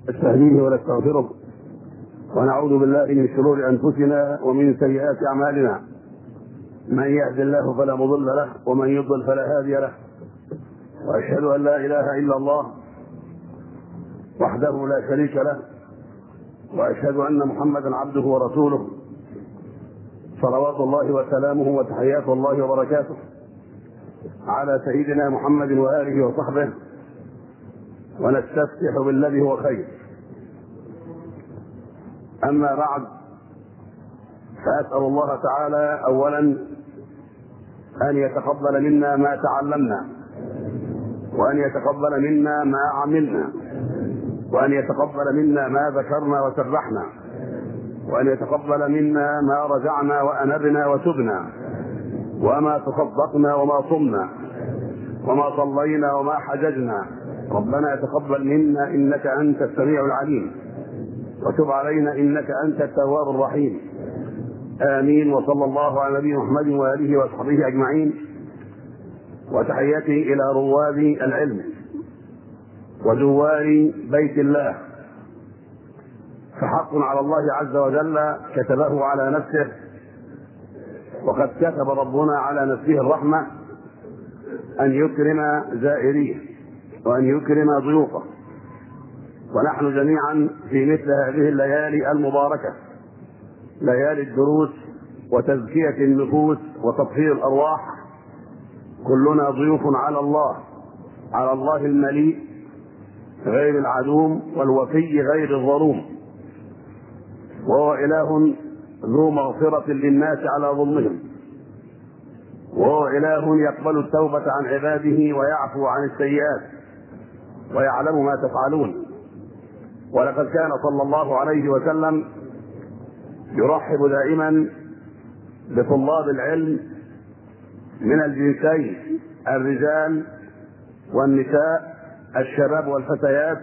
نستهديه ونستغفره ونعوذ بالله من شرور انفسنا ومن سيئات اعمالنا من يهد الله فلا مضل له ومن يضل فلا هادي له واشهد ان لا اله الا الله وحده لا شريك له واشهد ان محمدا عبده ورسوله صلوات الله وسلامه وتحيات الله وبركاته على سيدنا محمد واله وصحبه ونستفتح بالذي هو خير اما بعد فاسال الله تعالى اولا ان يتقبل منا ما تعلمنا وان يتقبل منا ما عملنا وان يتقبل منا ما ذكرنا وسبحنا وان يتقبل منا ما رجعنا وانبنا وتبنا وما تصدقنا وما صمنا وما صلينا وما حججنا ربنا تقبل منا انك انت السميع العليم وتب علينا انك انت التواب الرحيم امين وصلى الله على نبينا محمد واله وصحبه اجمعين وتحياتي الى رواد العلم وزوار بيت الله فحق على الله عز وجل كتبه على نفسه وقد كتب ربنا على نفسه الرحمه ان يكرم زائريه وان يكرم ضيوفه ونحن جميعا في مثل هذه الليالي المباركه ليالي الدروس وتزكيه النفوس وتطهير الارواح كلنا ضيوف على الله على الله المليء غير العدوم والوفي غير الظلوم وهو اله ذو مغفره للناس على ظلمهم وهو اله يقبل التوبه عن عباده ويعفو عن السيئات ويعلم ما تفعلون ولقد كان صلى الله عليه وسلم يرحب دائما بطلاب العلم من الجنسين الرجال والنساء الشباب والفتيات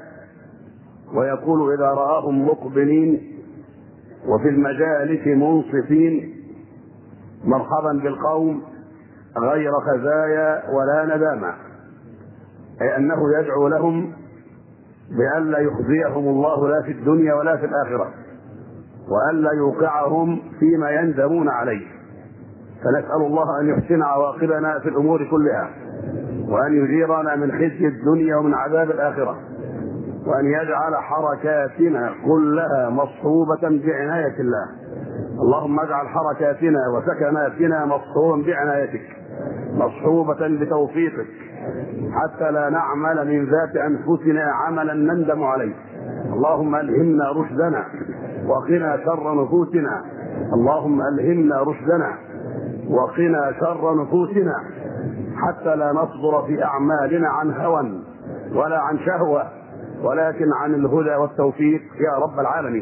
ويقول اذا راهم مقبلين وفي المجالس منصفين مرحبا بالقوم غير خزايا ولا ندامه اي انه يدعو لهم بألا يخزيهم الله لا في الدنيا ولا في الآخرة وألا يوقعهم فيما يندمون عليه فنسأل الله أن يحسن عواقبنا في الأمور كلها وأن يجيرنا من خزي الدنيا ومن عذاب الآخرة وأن يجعل حركاتنا كلها مصحوبة بعناية الله اللهم اجعل حركاتنا وسكناتنا مصحوبا بعنايتك مصحوبة بتوفيقك حتى لا نعمل من ذات انفسنا عملا نندم عليه اللهم الهمنا رشدنا وقنا شر نفوسنا اللهم الهمنا رشدنا وقنا شر نفوسنا حتى لا نصدر في اعمالنا عن هوى ولا عن شهوه ولكن عن الهدى والتوفيق يا رب العالمين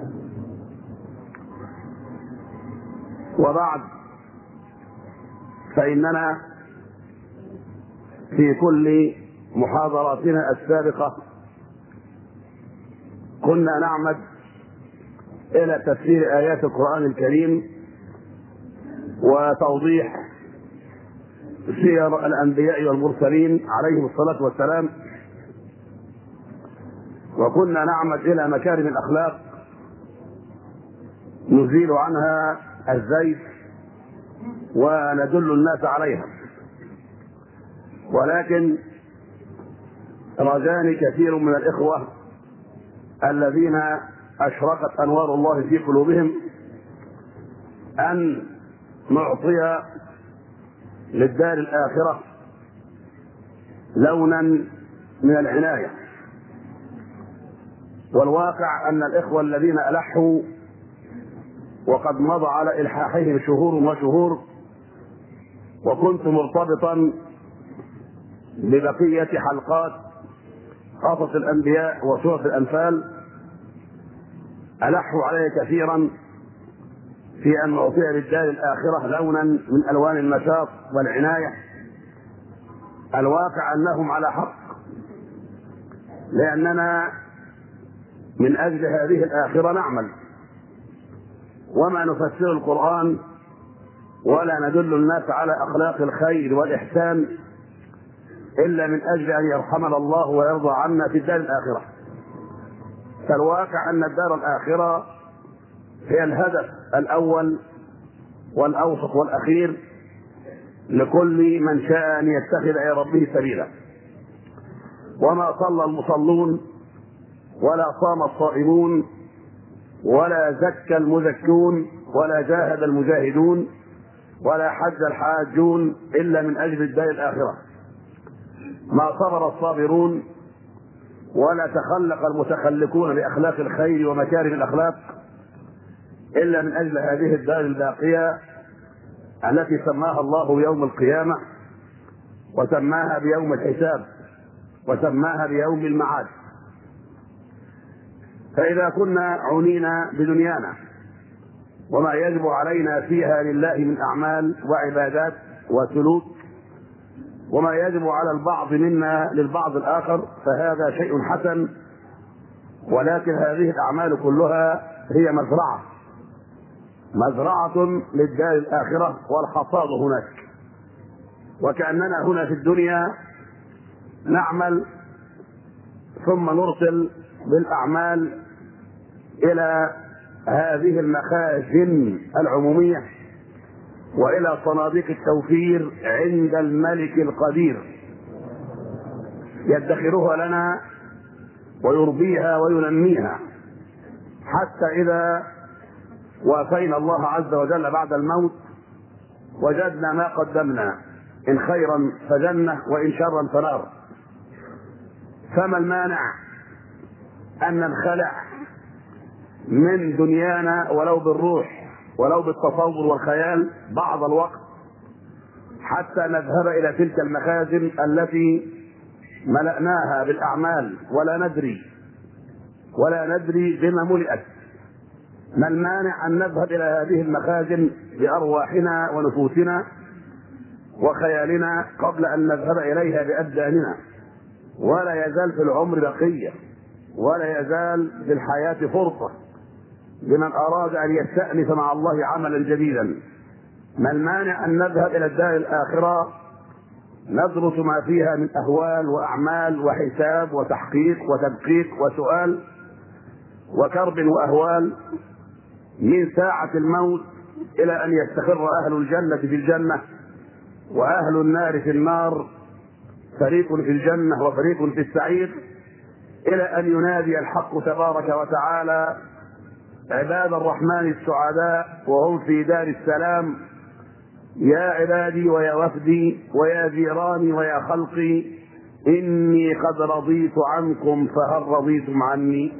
وبعد فاننا في كل محاضراتنا السابقة كنا نعمد إلى تفسير آيات القرآن الكريم وتوضيح سير الأنبياء والمرسلين عليهم الصلاة والسلام وكنا نعمد إلى مكارم الأخلاق نزيل عنها الزيف وندل الناس عليها ولكن رجاني كثير من الإخوة الذين أشرقت أنوار الله في قلوبهم أن نعطي للدار الآخرة لونا من العناية والواقع أن الإخوة الذين ألحوا وقد مضى على إلحاحهم شهور وشهور وكنت مرتبطا ببقية حلقات قصص الأنبياء وسورة الأنفال ألحوا علي كثيرا في أن أعطي للدار الآخرة لونا من ألوان النشاط والعناية الواقع أنهم على حق لأننا من أجل هذه الآخرة نعمل وما نفسر القرآن ولا ندل الناس على أخلاق الخير والإحسان إلا من أجل أن يرحمنا الله ويرضى عنا في الدار الآخرة فالواقع أن الدار الآخرة هي الهدف الأول والأوسط والأخير لكل من شاء أن يتخذ إلى ربه سبيلا وما صلى المصلون ولا صام الصائمون ولا زكى المزكون ولا جاهد المجاهدون ولا حج الحاجون إلا من أجل الدار الآخرة ما صبر الصابرون ولا تخلق المتخلقون بأخلاق الخير ومكارم الأخلاق إلا من أجل هذه الدار الباقية التي سماها الله يوم القيامة وسماها بيوم الحساب وسماها بيوم المعاد فإذا كنا عنينا بدنيانا وما يجب علينا فيها لله من أعمال وعبادات وسلوك وما يجب على البعض منا للبعض الآخر فهذا شيء حسن ولكن هذه الأعمال كلها هي مزرعة مزرعة للدار الآخرة والحصاد هناك وكأننا هنا في الدنيا نعمل ثم نرسل بالأعمال إلى هذه المخازن العمومية وإلى صناديق التوفير عند الملك القدير يدخرها لنا ويربيها وينميها حتى إذا وافينا الله عز وجل بعد الموت وجدنا ما قدمنا إن خيرا فجنة وإن شرا فنار فما المانع أن ننخلع من دنيانا ولو بالروح ولو بالتصور والخيال بعض الوقت حتى نذهب الى تلك المخازن التي ملأناها بالاعمال ولا ندري ولا ندري بما ملئت ما المانع ان نذهب الى هذه المخازن بارواحنا ونفوسنا وخيالنا قبل ان نذهب اليها بابداننا ولا يزال في العمر بقيه ولا يزال في الحياه فرصه لمن أراد أن يستأنف مع الله عملا جديدا ما المانع أن نذهب إلى الدار الآخرة ندرس ما فيها من أهوال وأعمال وحساب وتحقيق وتدقيق وسؤال وكرب وأهوال من ساعة الموت إلى أن يستقر أهل الجنة في الجنة وأهل النار في النار فريق في الجنة وفريق في السعير إلى أن ينادي الحق تبارك وتعالى عباد الرحمن السعداء وهم في دار السلام يا عبادي ويا وفدي ويا جيراني ويا خلقي إني قد رضيت عنكم فهل رضيتم عني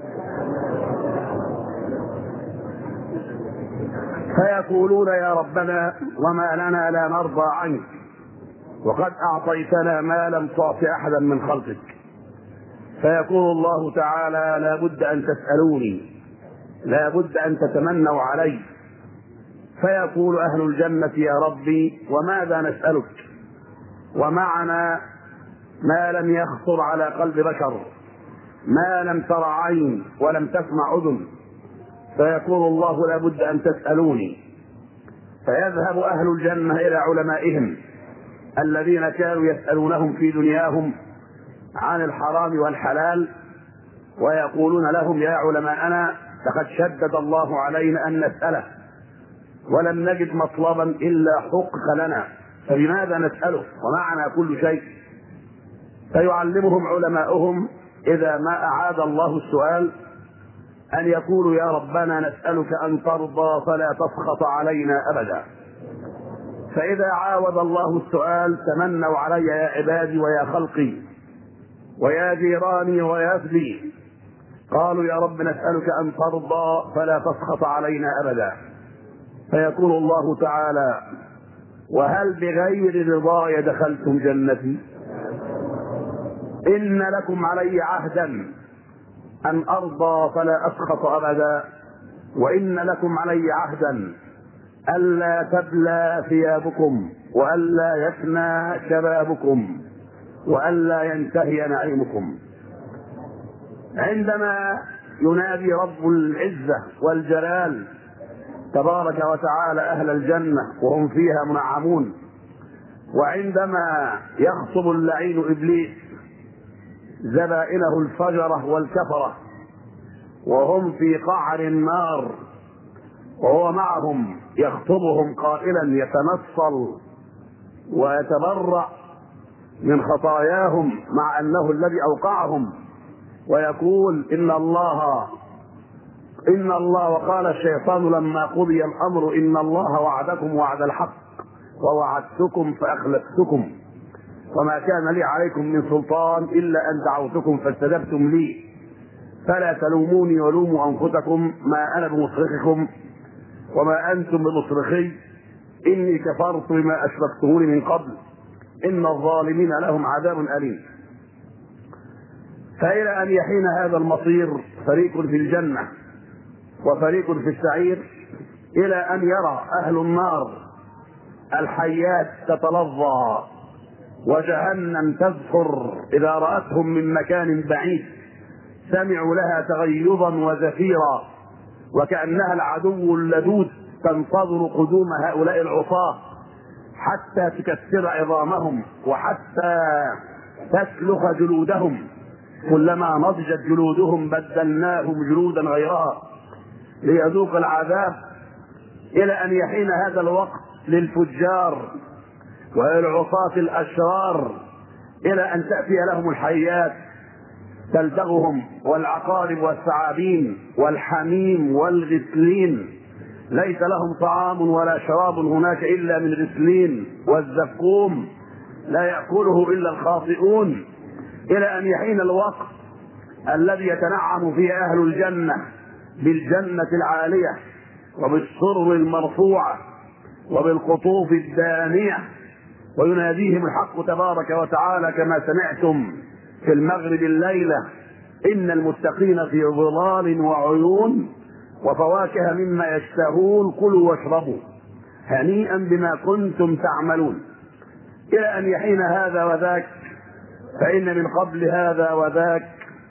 فيقولون يا ربنا وما لنا لا نرضى عنك وقد أعطيتنا ما لم تعط أحدا من خلقك فيقول الله تعالى لا بد أن تسألوني لا بد أن تتمنوا علي فيقول أهل الجنة يا ربي وماذا نسألك ومعنا ما لم يخطر على قلب بشر ما لم تر عين ولم تسمع أذن فيقول الله لا بد أن تسألوني فيذهب أهل الجنة إلى علمائهم الذين كانوا يسألونهم في دنياهم عن الحرام والحلال ويقولون لهم يا علماءنا لقد شدد الله علينا أن نسأله ولم نجد مطلبا إلا حق لنا فلماذا نسأله ومعنا كل شيء فيعلمهم علماؤهم إذا ما أعاد الله السؤال أن يقولوا يا ربنا نسألك أن ترضى فلا تسخط علينا أبدا فإذا عاود الله السؤال تمنوا علي يا عبادي ويا خلقي ويا جيراني ويا أهلي قالوا يا رب نسألك أن ترضى فلا تسخط علينا أبدا فيقول الله تعالى وهل بغير رضاي دخلتم جنتي إن لكم علي عهدا أن أرضى فلا أسخط أبدا وإن لكم علي عهدا ألا تبلى ثيابكم وألا يفنى شبابكم وألا ينتهي نعيمكم عندما ينادي رب العزة والجلال تبارك وتعالى أهل الجنة وهم فيها منعمون وعندما يخطب اللعين إبليس زبائنه الفجرة والكفرة وهم في قعر النار وهو معهم يخطبهم قائلا يتنصل ويتبرأ من خطاياهم مع انه الذي اوقعهم ويقول ان الله ان الله وقال الشيطان لما قضي الامر ان الله وعدكم وعد الحق ووعدتكم فاخلفتكم وما كان لي عليكم من سلطان الا ان دعوتكم فاستجبتم لي فلا تلوموني ولوموا انفسكم ما انا بمصرخكم وما انتم بمصرخي اني كفرت بما اشركتموني من قبل ان الظالمين لهم عذاب اليم فالى ان يحين هذا المصير فريق في الجنه وفريق في السعير الى ان يرى اهل النار الحيات تتلظى وجهنم تزفر اذا راتهم من مكان بعيد سمعوا لها تغيظا وزفيرا وكانها العدو اللدود تنتظر قدوم هؤلاء العصاه حتى تكسر عظامهم وحتى تسلخ جلودهم كلما نضجت جلودهم بدلناهم جلودا غيرها ليذوق العذاب الى ان يحين هذا الوقت للفجار وللعصاة الاشرار الى ان تاتي لهم الحيات تلدغهم والعقارب والثعابين والحميم والغسلين ليس لهم طعام ولا شراب هناك الا من غسلين والزقوم لا ياكله الا الخاطئون الى ان يحين الوقت الذي يتنعم فيه اهل الجنه بالجنه العاليه وبالسرر المرفوعه وبالقطوف الدانيه ويناديهم الحق تبارك وتعالى كما سمعتم في المغرب الليله ان المتقين في ظلال وعيون وفواكه مما يشتهون كلوا واشربوا هنيئا بما كنتم تعملون الى ان يحين هذا وذاك فان من قبل هذا وذاك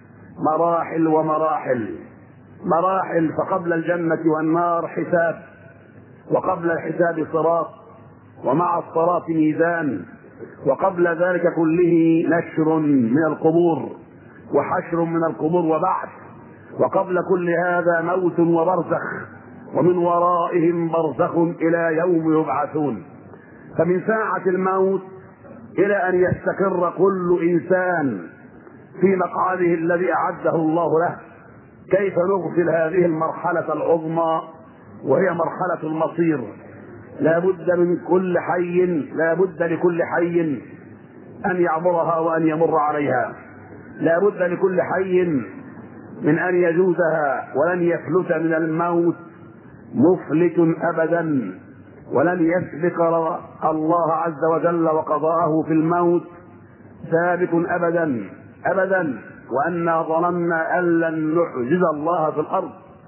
مراحل ومراحل مراحل فقبل الجنه والنار حساب وقبل الحساب صراط ومع الصراط ميزان وقبل ذلك كله نشر من القبور وحشر من القبور وبعث وقبل كل هذا موت وبرزخ ومن ورائهم برزخ الى يوم يبعثون فمن ساعة الموت إلى أن يستقر كل إنسان في مقعده الذي أعده الله له كيف نغفل هذه المرحلة العظمى وهي مرحلة المصير لا بد من كل حي لا بد لكل حي أن يعبرها وأن يمر عليها لا بد لكل حي من أن يجوزها ولن يفلت من الموت مفلت أبدا ولن يسبق الله عز وجل وقضاءه في الموت سابق أبدا أبدا وأنا ظننا أن لن نعجز الله في الأرض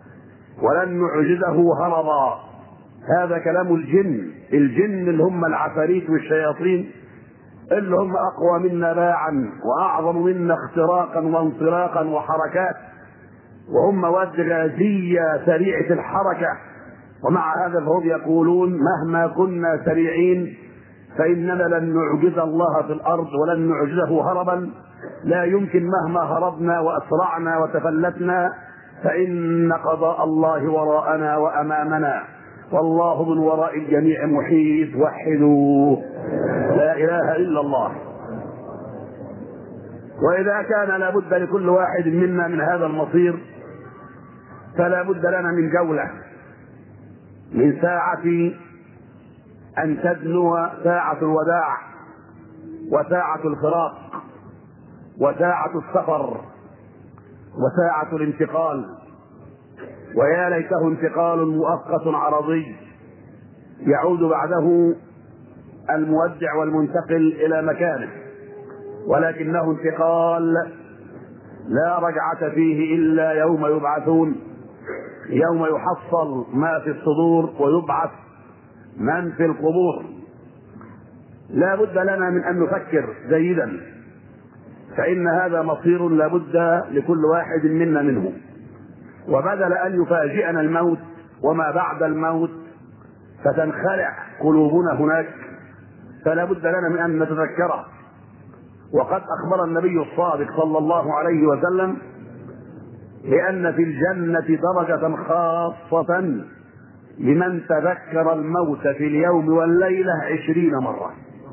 ولن نعجزه هربا هذا كلام الجن الجن اللي هم العفاريت والشياطين اللي هم أقوى منا باعا وأعظم منا اختراقا وانطلاقا وحركات وهم مواد غازية سريعة الحركة ومع هذا فهم يقولون مهما كنا سريعين فإننا لن نعجز الله في الأرض ولن نعجزه هربا لا يمكن مهما هربنا وأسرعنا وتفلتنا فإن قضاء الله وراءنا وأمامنا والله من وراء الجميع محيط وحدوا لا إله إلا الله وإذا كان لابد لكل واحد منا من هذا المصير فلا بد لنا من جولة من ساعة أن تدنو ساعة الوداع وساعة الفراق وساعة السفر وساعة الانتقال ويا ليته انتقال مؤقت عرضي يعود بعده المودع والمنتقل إلى مكانه ولكنه انتقال لا رجعة فيه إلا يوم يبعثون يوم يحصل ما في الصدور ويبعث من في القبور لا بد لنا من ان نفكر جيدا فان هذا مصير لا بد لكل واحد منا منه وبدل ان يفاجئنا الموت وما بعد الموت فتنخلع قلوبنا هناك فلا بد لنا من ان نتذكره وقد اخبر النبي الصادق صلى الله عليه وسلم لأن في الجنة درجة خاصة لمن تذكر الموت في اليوم والليلة عشرين مرة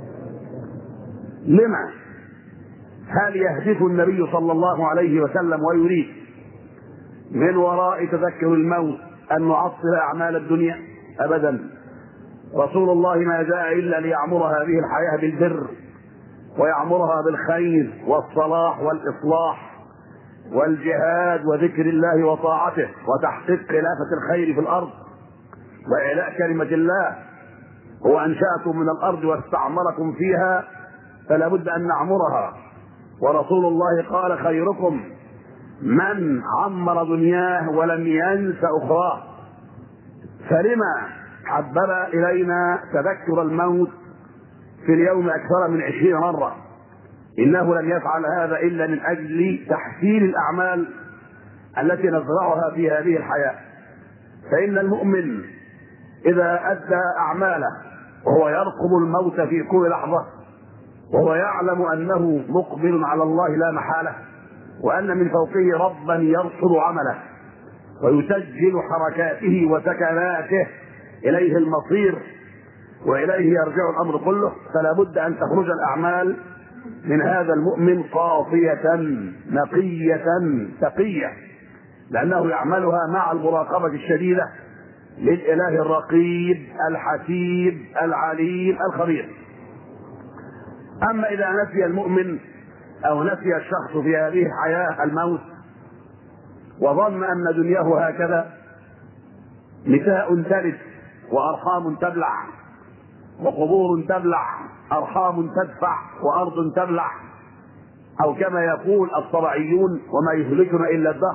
لما هل يهدف النبي صلى الله عليه وسلم ويريد من وراء تذكر الموت أن نعطل أعمال الدنيا أبدا رسول الله ما جاء إلا ليعمر هذه الحياة بالبر ويعمرها بالخير والصلاح والإصلاح والجهاد وذكر الله وطاعته وتحقيق خلافة الخير في الأرض وإعلاء كلمة الله هو أنشأكم من الأرض واستعمركم فيها فلا بد أن نعمرها ورسول الله قال خيركم من عمر دنياه ولم ينس أخراه فلما حبب إلينا تذكر الموت في اليوم أكثر من عشرين مرة إنه لم يفعل هذا إلا من أجل تحسين الأعمال التي نزرعها في هذه الحياة فإن المؤمن إذا أدى أعماله وهو يرقب الموت في كل لحظة وهو يعلم أنه مقبل على الله لا محالة وأن من فوقه ربا يرصد عمله ويسجل حركاته وسكناته إليه المصير وإليه يرجع الأمر كله فلا بد أن تخرج الأعمال من هذا المؤمن صافية نقية تقية لأنه يعملها مع المراقبة الشديدة للإله الرقيب الحسيب العليم الخبير أما إذا نسي المؤمن أو نسي الشخص في هذه الحياة الموت وظن أن دنياه هكذا نساء تلد وأرحام تبلع وقبور تبلع أرحام تدفع وأرض تبلع أو كما يقول الطبعيون وما يهلكنا إلا الدهر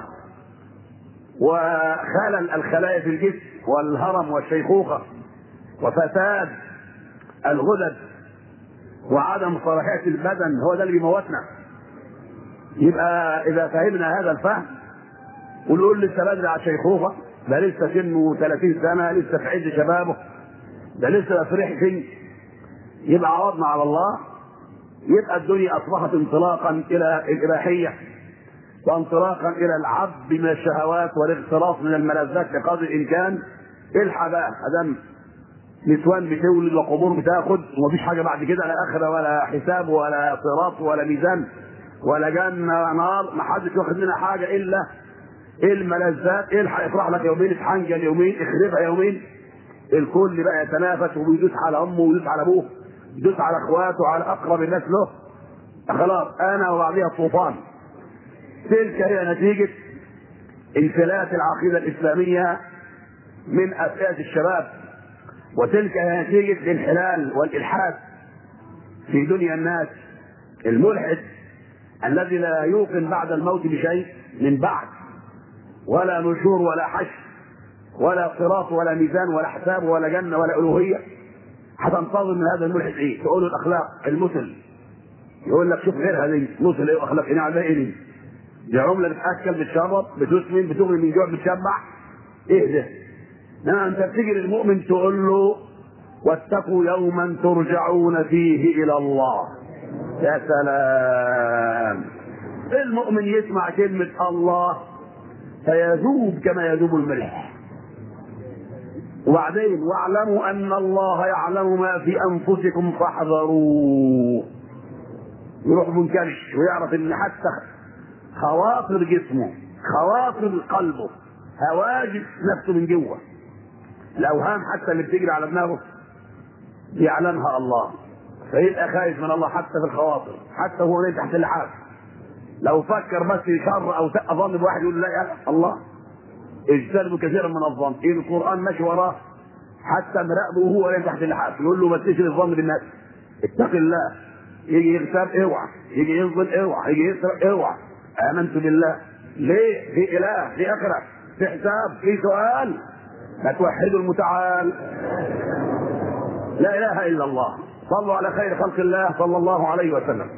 وخلل الخلايا في الجسم والهرم والشيخوخة وفساد الغدد وعدم صلاحية البدن هو ده اللي بيموتنا يبقى إذا فهمنا هذا الفهم ونقول لسه بدري على الشيخوخة ده لسه سنه 30 سنة لسه في عز شبابه ده لسه في ريحة يبقى عرضنا على الله يبقى الدنيا أصبحت انطلاقا إلى الإباحية وانطلاقا إلى العبد من الشهوات والاغتراف من الملذات بقدر الإمكان الحق بقى أدم نسوان بتولد وقبور بتاخد ومفيش حاجة بعد كده لا آخرة ولا حساب ولا صراط ولا ميزان ولا جنة نار ما حدش واخد منها حاجة إلا الملذات الحق افرح لك يومين اتحنجل يومين اخربها يومين الكل بقى يتنافس وبيدوس على امه ويدوس على ابوه يدوس على اخواته وعلى اقرب الناس له خلاص انا وبعديها الطوفان تلك هي نتيجة انفلات العقيدة الإسلامية من أفئدة الشباب وتلك هي نتيجة الانحلال والإلحاد في دنيا الناس الملحد الذي لا يوقن بعد الموت بشيء من بعد ولا نشور ولا حشر ولا صراط ولا ميزان ولا حساب ولا جنة ولا ألوهية هتنتظر من هذا الملحد ايه؟ تقول له الأخلاق المثل يقول لك شوف غيرها دي مثل ايه وأخلاق ايه على ايه دي؟ دي عملة بتأكل بتشرب بتسمن بتغني من جوع بتشبع ايه ده؟ انما انت بتيجي للمؤمن تقول له واتقوا يوما ترجعون فيه الى الله يا سلام المؤمن يسمع كلمة الله فيذوب كما يذوب الملح وبعدين واعلموا ان الله يعلم ما في انفسكم فاحذروه يروح منكمش ويعرف ان حتى خواطر جسمه خواطر قلبه هواجس نفسه من جوه الاوهام حتى اللي بتجري على دماغه يعلمها الله فيبقى خايف من الله حتى في الخواطر حتى هو نايم تحت اللحاف لو فكر بس شر او ساء ظن بواحد يقول لا يا الله اجتنبوا كثيرا من الظن إيه القران ماشي وراه حتى مراقبه وهو نايم تحت اللحاف يقول له ما تشري الظن بالناس اتق الله يجي يغتاب اوعى يجي يظلم اوعى يجي يسرق اوعى امنت بالله ليه في اله في اخره في حساب في سؤال ما توحدوا المتعال لا اله الا الله صلوا على خير خلق الله صلى الله عليه وسلم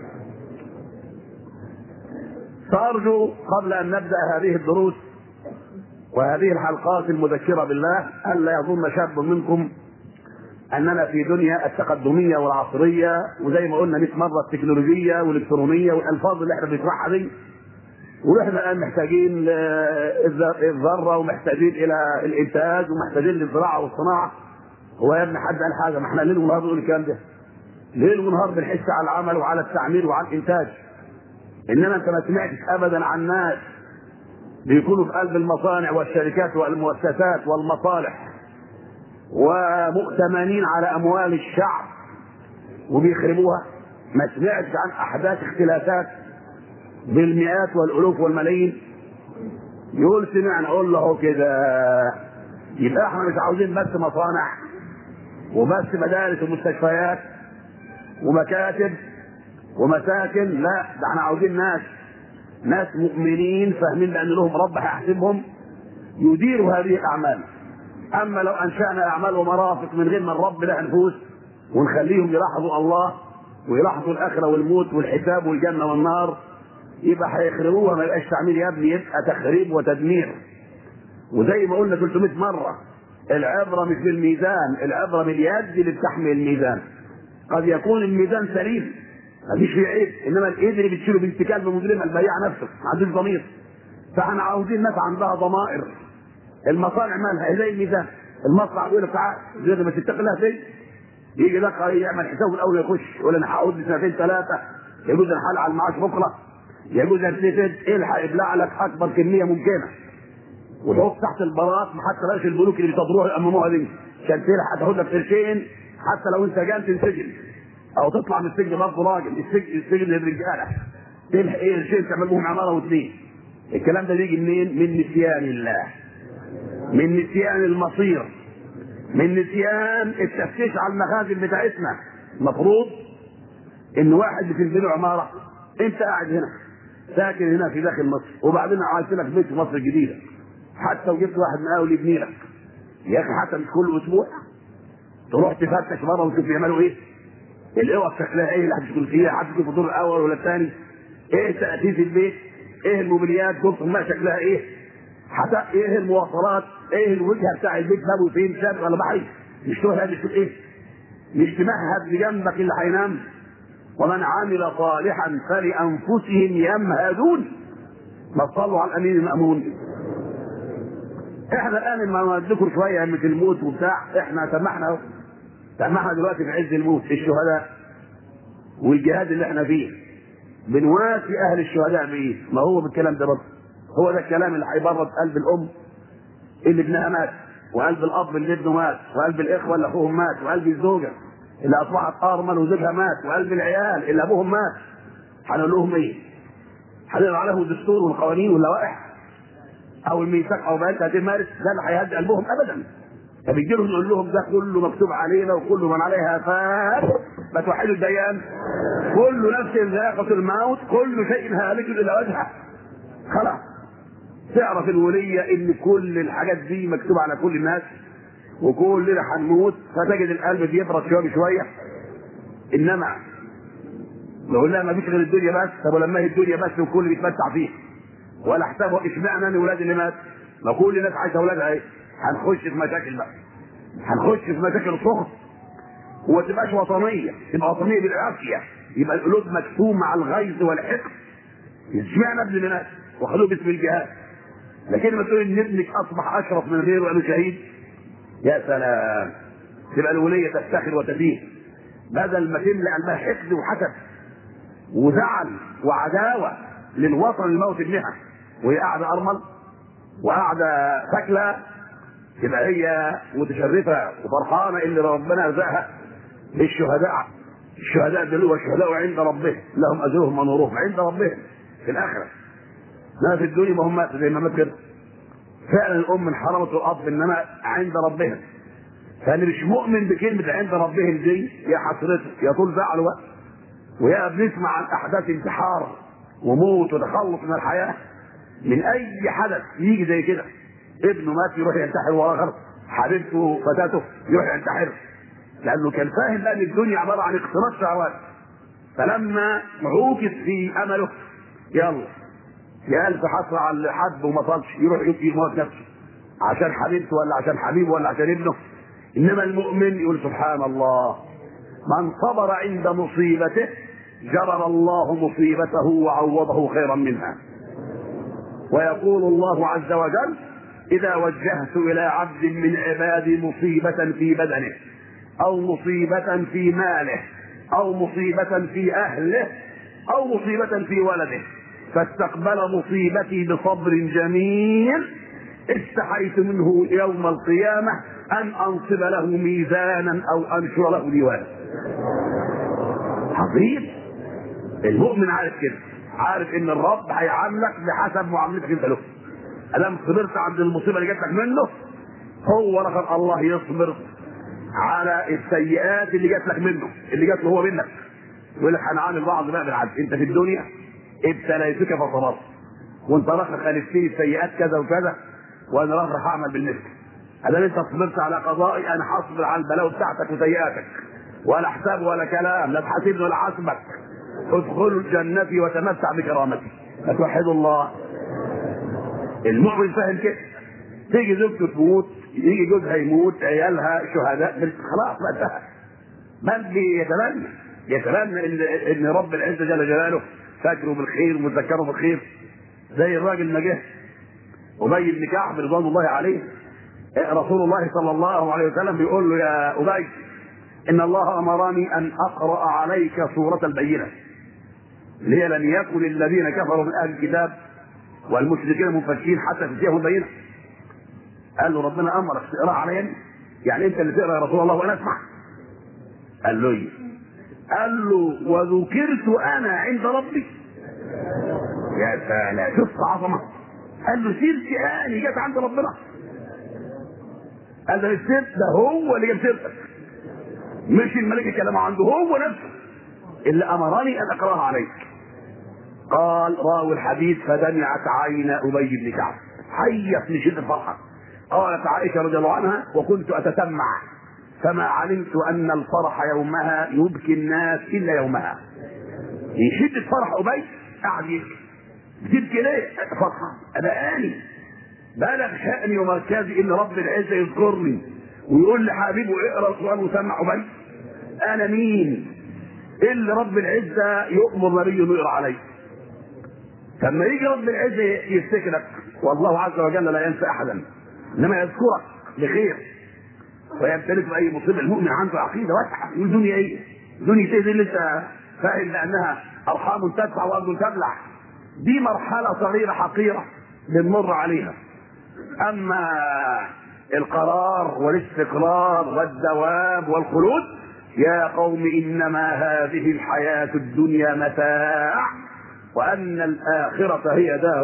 فارجو قبل ان نبدا هذه الدروس وهذه الحلقات المذكره بالله الا يظن شاب منكم اننا في دنيا التقدميه والعصريه وزي ما قلنا 100 مره التكنولوجيه والالكترونيه والالفاظ اللي احنا بنشرحها دي ونحن الان محتاجين الذره ومحتاجين الى الانتاج ومحتاجين للزراعه والصناعه هو يا ابني حد قال حاجه ما احنا ليل ونهار بنقول الكلام ده ليل ونهار بنحس على العمل وعلى التعمير وعلى الانتاج انما انت ما سمعتش ابدا عن ناس بيكونوا في قلب المصانع والشركات والمؤسسات والمصالح ومؤتمنين على اموال الشعب وبيخربوها ما سمعتش عن احداث اختلافات بالمئات والالوف والملايين يقول سمعنا اقول له كده يبقى احنا مش عاوزين بس مصانع وبس مدارس ومستشفيات ومكاتب ومساكن لا ده احنا عاوزين ناس ناس مؤمنين فاهمين بان لهم رب هيحاسبهم يديروا هذه الاعمال اما لو انشانا اعمال ومرافق من غير ما الرب لها نفوس ونخليهم يلاحظوا الله ويلاحظوا الاخره والموت والحساب والجنه والنار يبقى هيخربوها ما يبقاش تعمير يا ابني يبقى تخريب وتدمير وزي ما قلنا 300 مره العبره مش بالميزان العبره باليد اللي بتحمل الميزان قد يكون الميزان سليم مفيش فيه عيب انما الايد اللي بتشيله بنت كلب مجرمه البياع نفسه ما عندوش ضمير فاحنا عاوزين ناس عندها ضمائر المصانع مالها زي الميزان المصنع بيقول لك تعال زي ما تتقي الله فيه يجي لك يعمل حسابه الاول يخش يقول انا هقعد لي سنتين ثلاثه يجوز انا هلعب على المعاش بكره يجوز ارتفد الحق يبلع لك اكبر كميه ممكنه وتحط تحت البلاط حتى بلاش البنوك اللي بتضروها يامموها دي عشان تلحق تاخد لك قرشين حتى لو انت جان تنسجن او تطلع من السجن برضه راجل السجن السجن للرجاله تلحق ايه قرشين تعمل لهم عماره واثنين الكلام ده بيجي منين؟ من نسيان الله من نسيان المصير من نسيان التفتيش على المخازن بتاعتنا المفروض ان واحد بتنزله عماره انت قاعد هنا ساكن هنا في داخل مصر وبعدين عملت لك بيت في مصر الجديده حتى وجبت واحد مقاول يبني لك يا اخي حتى مش كل اسبوع تروح تفتش مره وتشوف يعملوا ايه الاوض شكلها ايه اللي هتسكن فيها هتسكن في الدور الاول ولا الثاني ايه تاسيس البيت ايه الموبيليات غرفه ما شكلها ايه حتى ايه المواصلات ايه الوجهه بتاع البيت بابه فين شاب ولا بحري مش تروح هذه تشوف ايه مش تمهد لجنبك اللي هينام ومن عمل صالحا فلانفسهم يمهدون ما تصلوا على الامين المامون احنا الان لما نذكر شويه من الموت وبتاع احنا سمحنا سمحنا دلوقتي في عز الموت الشهداء والجهاد اللي احنا فيه بنواسي اهل الشهداء بايه؟ ما هو بالكلام ده برضه هو ده الكلام اللي هيبرد قلب الام اللي ابنها مات وقلب الاب اللي ابنه مات وقلب الاخوه اللي اخوهم مات وقلب الزوجه اللي اصبحت ارمل وزوجها مات وقلب العيال اللي ابوهم مات هنقول لهم ايه؟ هنقرا عليهم الدستور والقوانين واللوائح او الميثاق او بيانات هتمارس ده اللي هيهدي قلبهم ابدا فبيجي لهم نقول لهم ده كله مكتوب علينا وكل من عليها فات ما توحدوا الديان كل نفس ذائقة الموت كل شيء هالك الى وجهه خلاص تعرف الولية ان كل الحاجات دي مكتوبة على كل الناس وكلنا هنموت فتجد القلب بيبرد شوية بشوية انما لو قلنا ما فيش غير الدنيا بس طب ولما هي الدنيا بس والكل بيتمتع فيها ولا احسبوا اشمعنى انا ولاد اللي مات ما كل الناس عايزه اولادها ايه هنخش في مشاكل بقى هنخش في مشاكل سخط وما تبقاش وطنيه تبقى وطنيه بالعافيه يبقى القلوب مكتومه على الغيظ والحقد اشمعنى ابن الناس وخلوه باسم الجهاد لكن ما تقول ان ابنك اصبح اشرف من غيره وانه شهيد يا سلام تبقى الوليه تفتخر وتدين بدل ما تملى قلبها حقد وحسد وزعل وعداوه للوطن الموت ابنها وهي قاعده ارمل وقاعده ساكله تبقى هي متشرفه وفرحانه اللي ربنا رزقها بالشهداء الشهداء دول والشهداء عند ربهم لهم اجرهم ونورهم عند ربهم في الاخره ما في الدنيا ما هم مات زي ما مات كده فعلا الام انحرمت الاب انما عند ربهم فاللي مش مؤمن بكلمه عند ربهم دي يا حسرته يا طول زعله بقى ويا بنسمع عن احداث انتحار وموت وتخلص من الحياه من اي حدث يجي زي كده ابنه مات يروح ينتحر ورا حبيبته فتاته يروح ينتحر لانه كان فاهم بقى ان الدنيا عباره عن اقتراض شهوات فلما عوكس في امله يلا يا الف حسره على اللي حب وما صلش يروح يموت نفسه عشان حبيبته ولا عشان حبيبه ولا عشان ابنه انما المؤمن يقول سبحان الله من صبر عند مصيبته جرر الله مصيبته وعوضه خيرا منها ويقول الله عز وجل إذا وجهت إلى عبد من عبادي مصيبة في بدنه أو مصيبة في ماله أو مصيبة في أهله أو مصيبة في ولده فاستقبل مصيبتي بصبر جميل استحيت منه يوم القيامة أن أنصب له ميزانا أو أنشر له ديوانا عظيم المؤمن عارف كده عارف ان الرب هيعاملك بحسب معاملتك انت له الم صبرت عند المصيبه اللي جات لك منه هو لقد الله يصبر على السيئات اللي جات لك منه اللي جات له هو منك يقول لك هنعامل بعض بقى بالعدل انت في الدنيا ابتليتك فصبرت وانت راح خالفتني سيئات كذا وكذا وانا راح هعمل بالمثل ادام انت صبرت على قضائي انا هصبر على البلاوي بتاعتك وسيئاتك ولا حساب ولا كلام لا تحاسبني ولا حاسبك ادخلوا جنتي وتمتع بكرامتي فتوحدوا الله المؤمن فاهم كده تيجي زوجته تموت يجي جوزها يموت عيالها شهداء خلاص بقى انتهى بل بيتمنى يتمنى ان ان رب العزه جل جلاله فاكره بالخير ومتذكره بالخير زي الراجل ما جه ابي بن كعب رضوان الله عليه رسول الله صلى الله عليه وسلم بيقول له يا ابي ان الله امرني ان اقرا عليك سوره البينه اللي هي لم يكن الذين كفروا من اهل الكتاب والمشركين منفكين حتى تجيهم البينه قال له ربنا امرك تقرا عليا يعني انت اللي تقرا يا رسول الله وانا اسمع قال له ايه قال له وذكرت انا عند ربي يا سلام شوف عظمه قال له سيرتي اني جت عند ربنا قال له السيرت ده هو اللي جاب سيرتك مش الملك كلام عنده هو نفسه اللي امرني ان اقراها عليك قال راوي الحديث فدمعت عين ابي بن كعب حيت من شده الفرحه قالت عائشه رضي الله عنها وكنت اتتمع فما علمت ان الفرح يومها يبكي الناس الا يومها من شده فرح ابي قعد يبكي بتبكي ليه؟ فرحه انا اني بلغ شاني ومركزي ان رب العزه يذكرني ويقول لحبيبه اقرا القران وسمع ابي انا مين اللي رب العزه يؤمر نبيه انه يقرا عليه لما يجي رب العزه يفتكرك والله عز وجل لا ينسى احدا انما يذكرك بخير ويبتلك باي مصيبه المؤمن عنده عقيده واسعه يقول دنيا ايه؟ دنيا ايه دي اللي انت فاهم لانها ارحام تدفع وارجل تبلع دي مرحله صغيره حقيره بنمر عليها اما القرار والاستقرار والدوام والخلود يا قوم انما هذه الحياه الدنيا متاع وان الاخره هي دار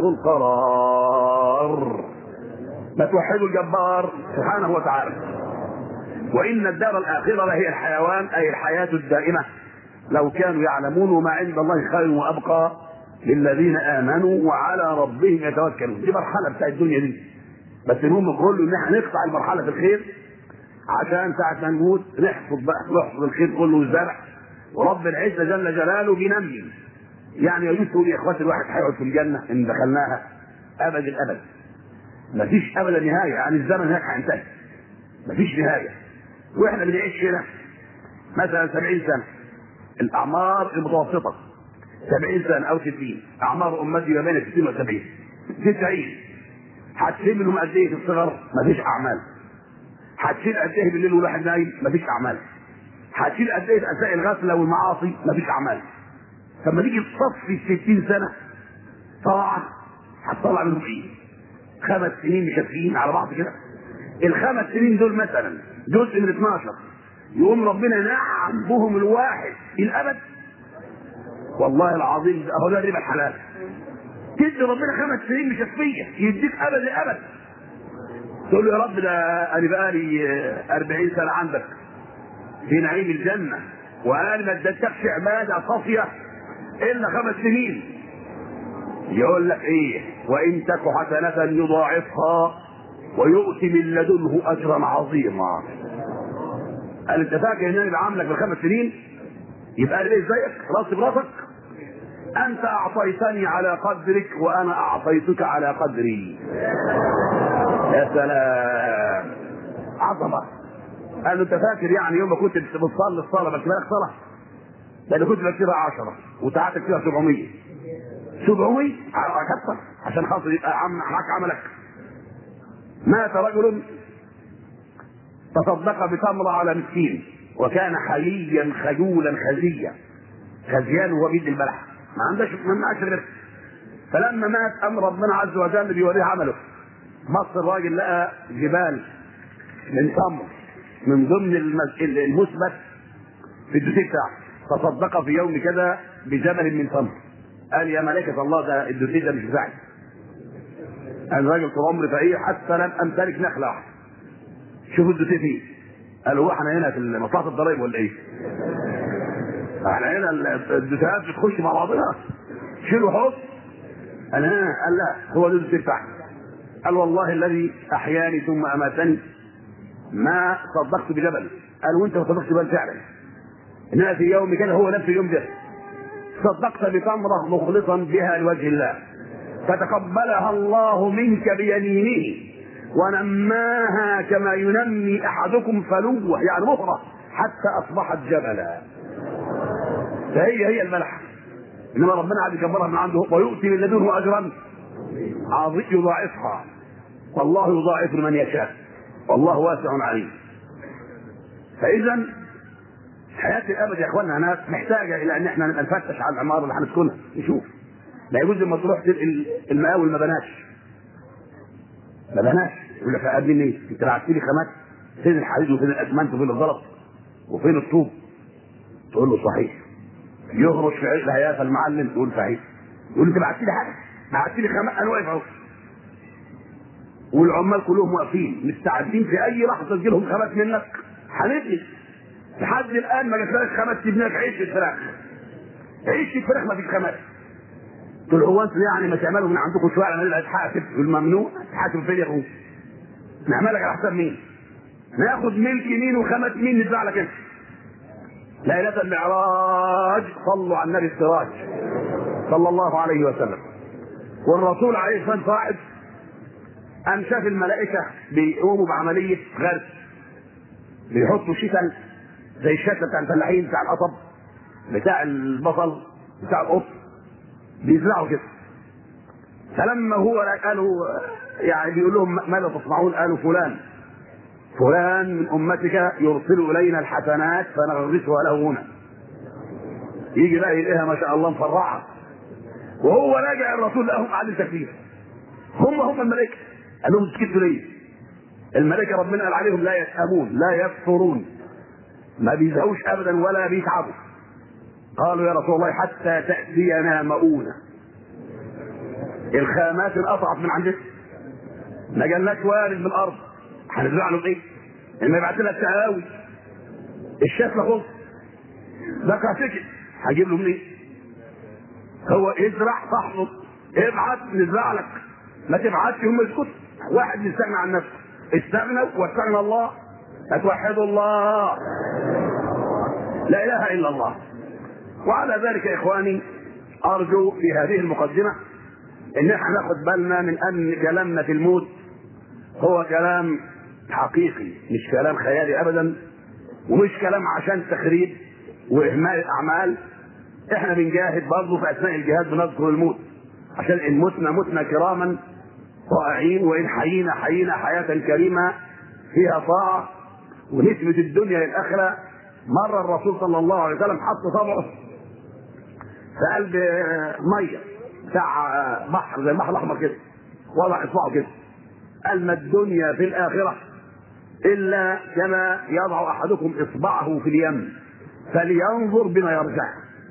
القرار ما توحدوا الجبار سبحانه وتعالى وان الدار الاخره هي الحيوان اي الحياه الدائمه لو كانوا يعلمون وما عند الله خير وابقى للذين امنوا وعلى ربهم يتوكلون دي مرحله بتاع الدنيا دي بس المهم كله ان احنا نقطع المرحله في الخير عشان ساعه ما نموت نحفظ بقى نحفظ الخير كله والزرع ورب العزه جل جلاله بينمي يعني يجوز تقول يا اخواتي الواحد هيقعد في الجنه ان دخلناها ابد الابد مفيش ابدا نهايه يعني الزمن هناك هينتهي مفيش نهايه واحنا بنعيش هنا مثلا 70 سنه الاعمار المتوسطه 70 سنه او 60 اعمار امتي ما بين 60 و 70 90 هتشيل منهم قد ايه في الصغر؟ مفيش اعمال هتشيل قد ايه بالليل والواحد نايم؟ مفيش اعمال هتشيل قد ايه في اساء الغفله والمعاصي؟ مفيش اعمال فلما تيجي تصفي ال 60 سنه طاعه هتطلع منهم ايه؟ خمس سنين مشافين على بعض كده الخمس سنين دول مثلا جزء من 12 يقوم ربنا نعم بهم الواحد الابد والله العظيم اهو ده ربا الحلال تدي ربنا خمس سنين مشفيه يديك ابد الابد تقول له يا رب ده انا بقالي 40 سنه عندك في نعيم الجنه وانا ما اديتكش عباده صافيه الا خمس سنين يقول لك ايه وان تك حسنه يضاعفها ويؤتي من لدنه اجرا عظيما قال انت فاكر ان انا بعاملك بالخمس سنين يبقى انا ليه زيك راسي براسك انت اعطيتني على قدرك وانا اعطيتك على قدري يا سلام عظمه قال له انت فاكر يعني يوم ما كنت بتصلي الصلاه بس بالك صلاه ده انا كنت بكتبها 10 وساعات اكتبها 700 700 اكثر عشان خاطر يبقى عم معاك عملك مات رجل تصدق بتمرة على مسكين وكان حييا خجولا خزيا خزيان وهو بيد البلح ما عندش ما معاش غير فلما مات امر ربنا عز وجل بيوريه عمله مصر الراجل لقى جبال من تمر من ضمن المس- المثبت في الدوسيه بتاعه تصدق في يوم كذا بجبل من تمر قال يا ملائكة الله ده الدوسيه ده مش بتاعي انا راجل طول عمري فقير حتى لم امتلك نخله واحده شوفوا الدوسيه فيه قال هو احنا هنا في مصلحه الضرايب ولا ايه؟ احنا هنا الدوسيات بتخش مع بعضها شيلوا حط قال ها قال لا هو ده الدوسيه بتاعي قال والله الذي احياني ثم اماتني ما صدقت بجبل قال وانت ما صدقتش بجبل فعلا انما في يوم كده هو نفس اليوم ده صدقت بتمره مخلصا بها لوجه الله فتقبلها الله منك بيمينه ونماها كما ينمي احدكم فلوه يعني مطره حتى اصبحت جبلا فهي هي الملح انما ربنا عاد يكبرها من عنده ويؤتي من لدنه اجرا عظيم يضاعفها والله يضاعف لمن يشاء والله واسع عليم فاذا حياه الابد يا اخواننا ناس محتاجه الى ان احنا نبقى نفتش على العماره اللي هنسكنها نشوف لا يجوز لما تروح تنقل المقاول ما بناش ما بناش يقول لك قبل ايه؟ انت بعت لي خامات فين الحديد وفين الاسمنت وفين الزلط وفين الطوب تقول له صحيح يهرش في عيش الهيافه المعلم تقول صحيح يقول انت بعت لي حاجه بعت لي خامات انا واقف اهو والعمال كلهم واقفين مستعدين في اي لحظه تجي لهم خامات منك هنبني لحد الان ما جاتلكش خامات تبني لك عيش الفراخ عيش الفراخ ما فيش خامات قلت له هو انتوا يعني ما تعملوا من عندكم شويه على نتحاسب في الممنوع تحاسب فين يا اخويا؟ نعملك على حساب مين؟ ناخد ملك مين وخامات مين ندفع لك انت؟ ليلة المعراج صلوا على النبي السراج صلى الله عليه وسلم والرسول عليه الصلاه والسلام صاحب أن شاف الملائكة بيقوموا بعملية غرس بيحطوا شتل زي الشتلة بتاع الفلاحين بتاع القطب بتاع البصل بتاع القط بيزرعوا كده فلما هو قالوا يعني بيقول لهم ماذا تصنعون؟ قالوا فلان فلان من امتك يرسل الينا الحسنات فنغرسها له هنا يجي بقى يلاقيها ما شاء الله مفرعه وهو راجع الرسول لهم قاعدين تكفير هم هم الملائكه قال لهم سكتوا ليه؟ الملائكه ربنا قال عليهم لا يسأمون لا يكفرون ما بيزهوش ابدا ولا بيتعبوا قالوا يا رسول الله حتى تأتينا مؤونة الخامات الأضعف من عندك ما جالناش وارد من الأرض هنزرع له إيه؟ إنما يبعت لنا التهاوي الشتلة خلص ده كاسكت هجيب له منين؟ هو ازرع تحفظ ابعت نزرع لك ما تبعتش هم يسكتوا واحد يستغنى عن نفسه استغنوا واستغنى الله فتوحدوا الله لا اله الا الله وعلى ذلك يا اخواني ارجو في هذه المقدمه ان احنا ناخد بالنا من ان كلامنا في الموت هو كلام حقيقي مش كلام خيالي ابدا ومش كلام عشان تخريب واهمال الاعمال احنا بنجاهد برضه في اثناء الجهاد بنذكر الموت عشان ان متنا متنا كراما طائعين وان حيينا حيينا حياه كريمه فيها طاعه ونسبه الدنيا للاخره مره الرسول صلى الله عليه وسلم حط صبعه في قلب ميه بتاع بحر زي البحر الاحمر كده وضع اصبعه كده قال ما الدنيا في الاخره الا كما يضع احدكم اصبعه في اليم فلينظر بما يرجع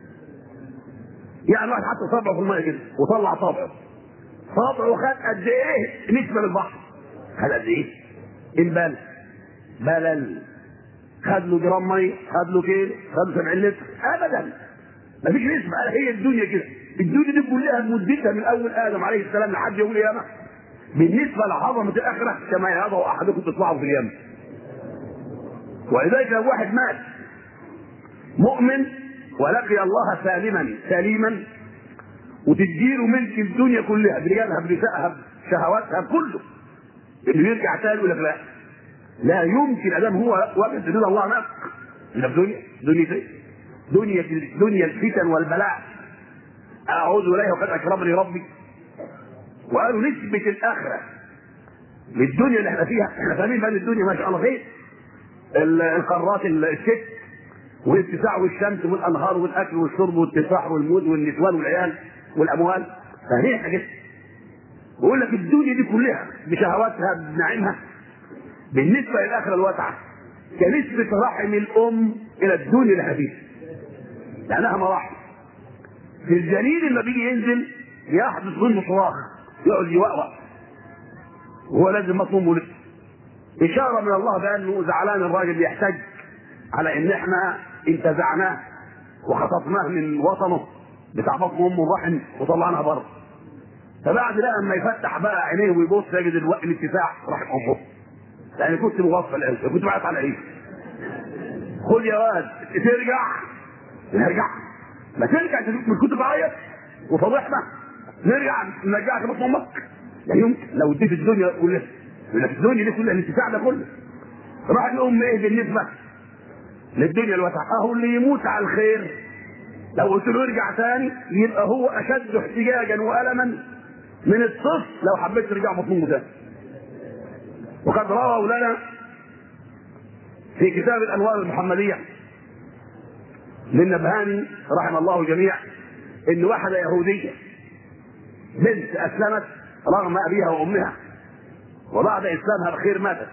يعني واحد حط صبعه في الميه كده وطلع صبعه صبعه خد قد ايه نسبه للبحر خد قد ايه البلل بلل خد له جرام ميه خد له كيلو خد له 70 لتر ابدا مفيش نسبه قال هي الدنيا كده الدنيا دي كلها مدتها من اول ادم عليه السلام لحد يوم القيامه بالنسبه لعظمه الاخره كما يضع احدكم اصبعه في اليم ولذلك لو واحد مات مؤمن ولقي الله سالما سليما وتديله ملك الدنيا كلها برجالها بنسائها بشهواتها كله اللي يرجع تاني يقول لك لا لا يمكن ادام هو وجد حدود الله نفق ده في دنيا دنيا ايه؟ دنيا دنيا الفتن والبلاء اعود اليه وقد اكرمني ربي وقالوا نسبه الاخره للدنيا اللي احنا فيها احنا فاهمين بقى الدنيا ما شاء الله خير ال- القارات ال- الست والاتساع والشمس والانهار والاكل والشرب والتفاح والموز والنسوان والعيال والاموال فاهمين احنا كده بقول لك الدنيا دي كلها بشهواتها بنعيمها بالنسبه للاخره الواسعه كنسبه رحم الام الى الدنيا اللي احنا فيها لانها مراحل في الجنين لما بيجي ينزل يحدث منه صراخ يقعد يوقوق وهو لازم مطلوب ولد اشاره من الله بانه زعلان الراجل بيحتاج على ان احنا انتزعناه وخطفناه من وطنه بتاع بطن امه الرحم وطلعناها بره فبعد بقى اما يفتح بقى عينيه ويبص يجد الوقت الاتساع رحم امه يعني كنت مغفل قوي كنت بعت على ايه خد يا واد ترجع نرجع ما ترجع انت مش كنت بعيط وفضحنا نرجع نرجعك بطن امك لا يمكن لو اديت الدنيا كلها يقول لك الدنيا دي كلها الاتساع ده كله راح الام ايه بالنسبه للدنيا الواسعه اهو اللي يموت على الخير لو قلت له ارجع تاني يبقى هو اشد احتجاجا والما من الطفل لو حبيت ترجع مطلوب تاني وقد رووا لنا في كتاب الانوار المحمديه للنبهاني رحم الله الجميع ان واحده يهوديه بنت اسلمت رغم ابيها وامها وبعد اسلامها الخير ماتت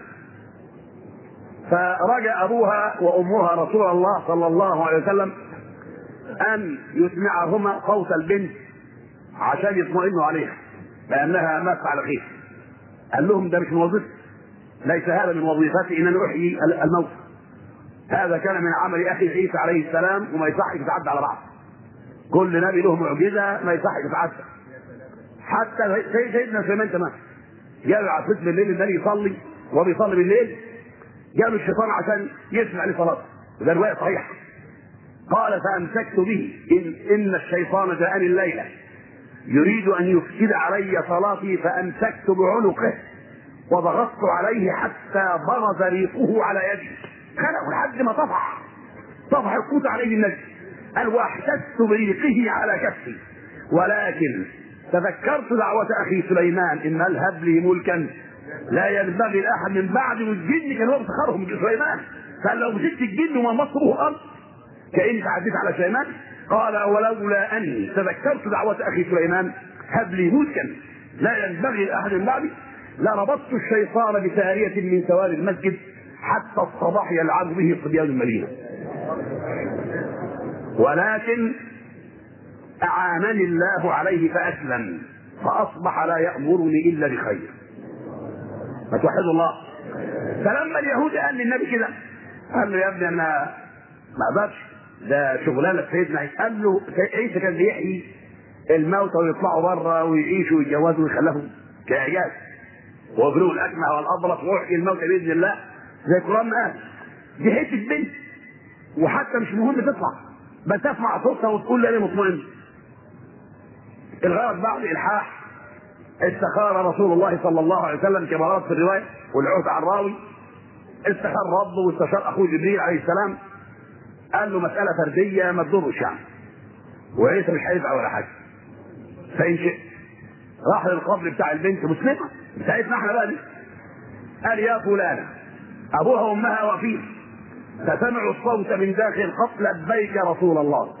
فرجع ابوها وامها رسول الله صلى الله عليه وسلم ان يسمعهما صوت البنت عشان يطمئنوا عليها لانها مات على خير قال لهم ده مش من وظيفتي ليس هذا من وظيفتي ان انا احيي الموت هذا كان من عمل اخي عيسى عليه السلام وما يصح يتعدى على بعض كل نبي له معجزه ما يصح يتعدى حتى سي- سيدنا سليمان تمام جاء العفريت بالليل النبي يصلي وهو بيصلي بالليل جاء الشيطان عشان يسمع لصلاته ده روايه صحيحه قال فامسكت به إن, ان الشيطان جاءني الليله يريد ان يفسد علي صلاتي فامسكت بعنقه وضغطت عليه حتى برز ريقه على يدي خلقه لحد ما طفح طفح القوت عليه النجم قال واحتست بريقه على كفي ولكن تذكرت دعوة أخي سليمان إن الهب لي ملكا لا ينبغي لأحد من بعد والجن كان هو افتخارهم بسليمان قال لو مسكت الجن وما مصره الأرض كأني تعديت على سليمان قال ولولا أني تذكرت دعوة أخي سليمان هب لي ملكا لا ينبغي لأحد من بعدي لربطت الشيطان بسارية من سواري المسجد حتى الصباح يلعب به صبيان المدينة ولكن أعانني الله عليه فأسلم فأصبح لا يأمرني إلا بخير فتوحد الله فلما اليهود قال للنبي كده قال له يا ابني أنا ما أقدرش ده شغلانة سيدنا عيسى قال له عيسى كان بيحيي الموتى ويطلعوا بره ويعيشوا ويتجوزوا ويخلفوا كإعجاز وابنوا الأكمه والأبرص ويحيي الموتى بإذن الله زي القرآن ما قال دي حتة بنت وحتى مش مهم تطلع بس تسمع صوتها وتقول لي انا مطمئن الغرض بعد الحاح استخار رسول الله صلى الله عليه وسلم كما ورد في الروايه والعهد عن الراوي استخار ربه واستشار اخوه جبريل عليه السلام قال له مساله فرديه ما تضرش يعني وعيسى مش هيدفع ولا حاجه فان شئت راح للقبر بتاع البنت مسلمه بتاعتنا احنا بقى دي قال يا فلانه ابوها وامها واقفين فسمعوا الصوت من داخل القبر لبيك يا رسول الله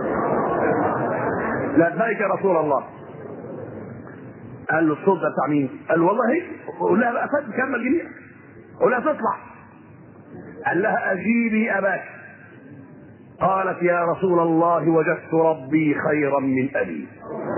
لبيك يا رسول الله قال له الصوت ده بتاع مين؟ قال والله هيك قول لها بقى فد كمل جميع قول لها تطلع قال لها اجيبي اباك قالت يا رسول الله وجدت ربي خيرا من ابي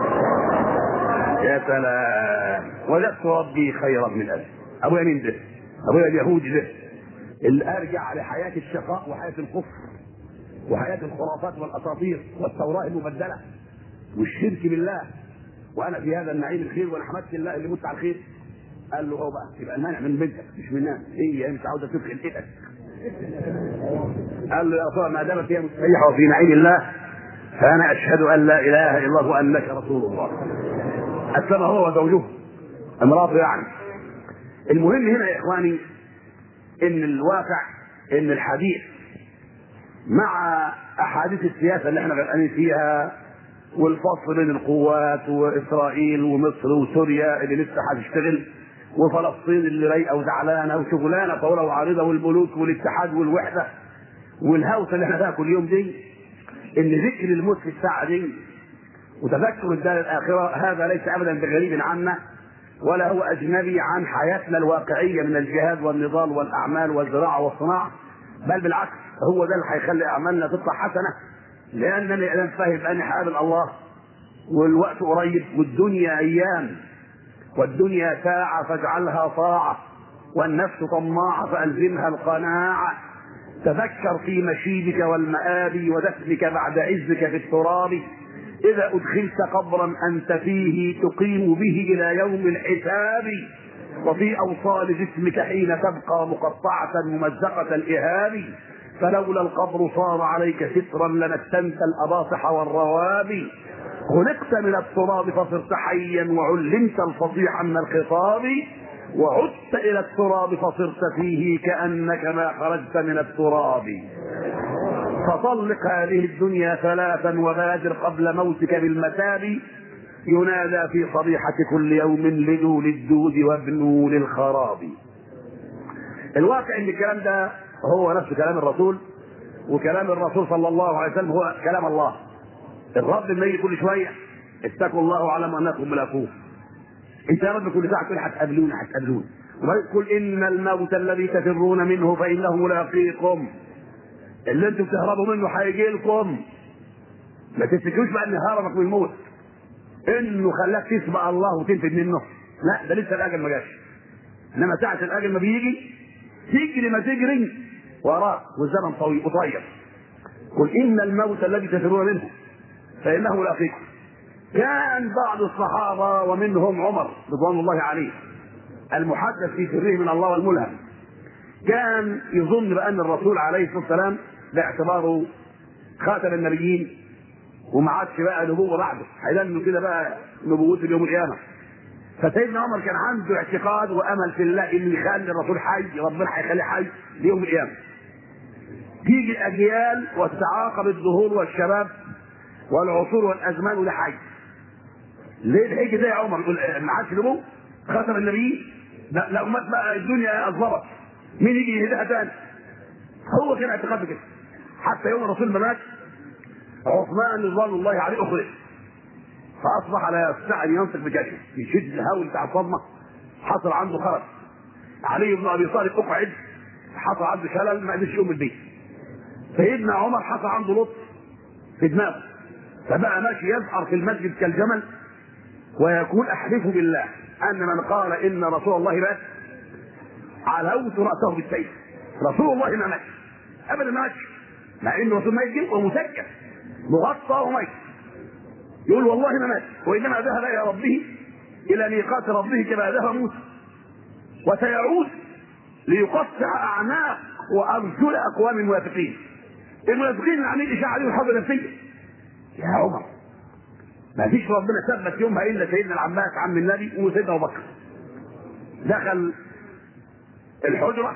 يا سلام وجدت ربي خيرا من ابي ابويا مين ده؟ ابويا اليهودي ده اللي ارجع لحياه الشقاء وحياه الكفر وحياه الخرافات والاساطير والتوراه المبدله والشرك بالله وانا في هذا النعيم الخير وانا حمدت الله اللي مت على الخير قال له هو بقى يبقى المانع من بنتك مش منها هي مش عاوزه تدخل ايدك قال له يا اخويا ما دامت هي مستريحه وفي نعيم الله فانا اشهد ان لا اله الا الله وانك رسول الله اسلم هو وزوجه امراته يعني المهم هنا يا اخواني ان الواقع ان الحديث مع احاديث السياسه اللي احنا غرقانين فيها والفصل بين القوات واسرائيل ومصر وسوريا اللي لسه هتشتغل وفلسطين اللي رايقه وزعلانه وشغلانه طاوله وعارضه والملوك والاتحاد والوحده والهوسه اللي احنا فيها كل يوم دي ان ذكر الموت في الساعه دي وتذكر الدار الاخره هذا ليس ابدا بغريب عنا ولا هو اجنبي عن حياتنا الواقعيه من الجهاد والنضال والاعمال والزراعه والصناعه بل بالعكس هو ده اللي هيخلي اعمالنا تطلع حسنه لانني الان فاهم اني هقابل الله والوقت قريب والدنيا ايام والدنيا ساعه فاجعلها طاعه والنفس طماعه فالزمها القناعه تذكر في مشيبك والمآب ودفنك بعد عزك في التراب إذا أدخلت قبرا أنت فيه تقيم به إلى يوم الحساب وفي أوصال جسمك حين تبقى مقطعة ممزقة الإهاب فلولا القبر صار عليك سترا لنتنت الأباطح والروابي خلقت من التراب فصرت حيا وعلمت الفصيح من الخطاب وعدت إلى التراب فصرت فيه كأنك ما خرجت من التراب فطلق هذه الدنيا ثلاثا وبادر قبل موتك بالمتاب ينادى في صبيحة كل يوم لذو للدود وابنوا للخراب الواقع ان الكلام ده هو نفس كلام الرسول وكلام الرسول صلى الله عليه وسلم هو كلام الله الرب لما يجي كل شويه اتقوا الله واعلم انكم ملاقوه انت يا رب كل ساعه تقول هتقابلوني هتقابلوني وقل ان الموت الذي تفرون منه فانه ملاقيكم اللي انتم بتهربوا منه هيجي لكم ما تفتكروش بقى ان هربك من الموت انه خلاك تسبق الله وتنفد منه لا ده لسه الاجل ما جاش انما ساعه الاجل ما بيجي تجري ما تجري وراه والزمن طويل قصير قل ان الموت الذي تفرون منه فانه لاقيكم كان بعض الصحابه ومنهم عمر رضوان الله عليه المحدث في سره من الله والملهم كان يظن بان الرسول عليه الصلاه والسلام باعتباره خاتم النبيين وما عادش بقى نبوه بعده هيلنوا كده بقى نبوته يوم القيامه فسيدنا عمر كان عنده اعتقاد وامل في الله انه يخلي الرسول حي ربنا هيخليه حي ليوم القيامه تيجي الاجيال وتتعاقب الظهور والشباب والعصور والازمان وده حي ليه هيجي زي عمر يقول ما عادش نبوه خاتم النبيين لا لو مات بقى الدنيا اظلمت مين يجي يهدها تاني هو كان اعتقاده كده حتى يوم الرسول ما مات عثمان رضوان الله عليه اخرج فاصبح لا يستطيع ان ينطق بكلمه في شده الهول بتاع الصدمه حصل عنده خرج علي بن ابي طالب اقعد حصل عنده شلل ما قدرش يقوم البيت سيدنا عمر حصل عنده لطف في دماغه فبقى ماشي يزهر في المسجد كالجمل ويقول احلف بالله ان من قال ان رسول الله مات علوت راسه بالسيف رسول الله ما مات ابدا ما ماتش مع ان الرسول ميت ومسجل مغطى وميت يقول والله ما مات وانما ذهب الى ربه الى ميقات ربه كما ذهب موسى وسيعود ليقطع اعناق وارجل اقوام المنافقين المنافقين اللي عاملين اشاعه عليهم حرب نفسيه يا عمر ما فيش ربنا ثبت يومها الا سيدنا العباس عم النبي وسيدنا ابو بكر دخل الحجره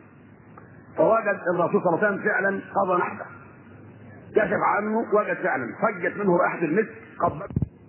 فوجد الرسول صلى الله عليه وسلم فعلا قضى نحبه كشف عنه وجد فعلا فجت منه رائحه المسك قبل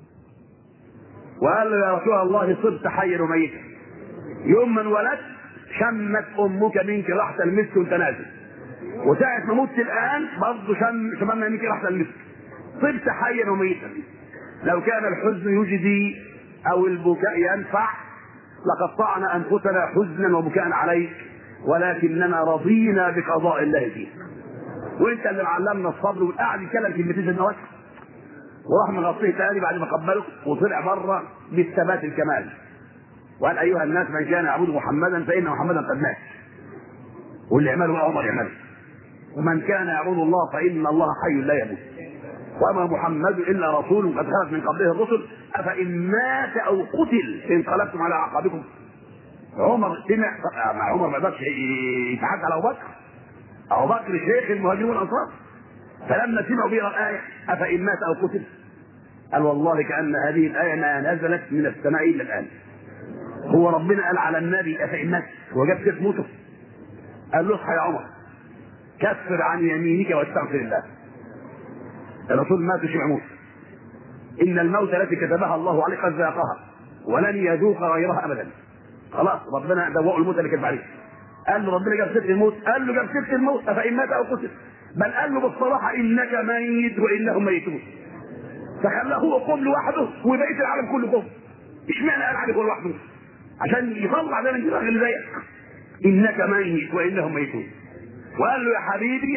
وقال له يا رسول الله صرت حيا وميتا يوم من ولدت شمت امك منك ريحه المسك وانت نازل وساعة ما مت الان برضه شم شممنا منك ريحه المسك صرت حيا وميتا لو كان الحزن يجدي او البكاء ينفع لقطعنا انفسنا حزنا وبكاء عليك ولكننا رضينا بقضاء الله فيه وانت اللي معلمنا الصبر وقاعد يتكلم كلمتين سيدنا وجه وراح مغطيه تاني بعد ما قبله وطلع بره بالثبات الكمال وقال ايها الناس من كان يعبد محمدا فان محمدا قد مات واللي يعمله عمر يعمله ومن كان يعبد الله فان الله حي لا يموت وما محمد الا رسول قد خلت من قبله الرسل افان مات او قتل انقلبتم على اعقابكم عمر سمع مع عمر ما يقدرش يتحدى على ابو بكر ابو بكر شيخ المهاجرين والانصار فلما سمعوا بها الايه افان مات او قتل قال والله كان هذه الايه ما نزلت من السماء الا الان هو ربنا قال على النبي افان مات هو جاب سيف موته قال له اصحى يا عمر كفر عن يمينك واستغفر الله الرسول مات وشبع موت ان الموت التي كتبها الله عليه قد ذاقها ولن يذوق غيرها ابدا خلاص ربنا دوقوا الموت اللي كتب عليه قال له ربنا جاب سيره الموت قال له جاب سيره الموت افان مات او قتل بل قال له بالصراحه انك ميت وانهم ميتون فخلاه هو قوم لوحده وبقيه العالم كله قوم اشمعنى قال عليه هو لوحده عشان يطلع ده من دماغ اللي زيك انك ميت وانهم ميتون وقال له يا حبيبي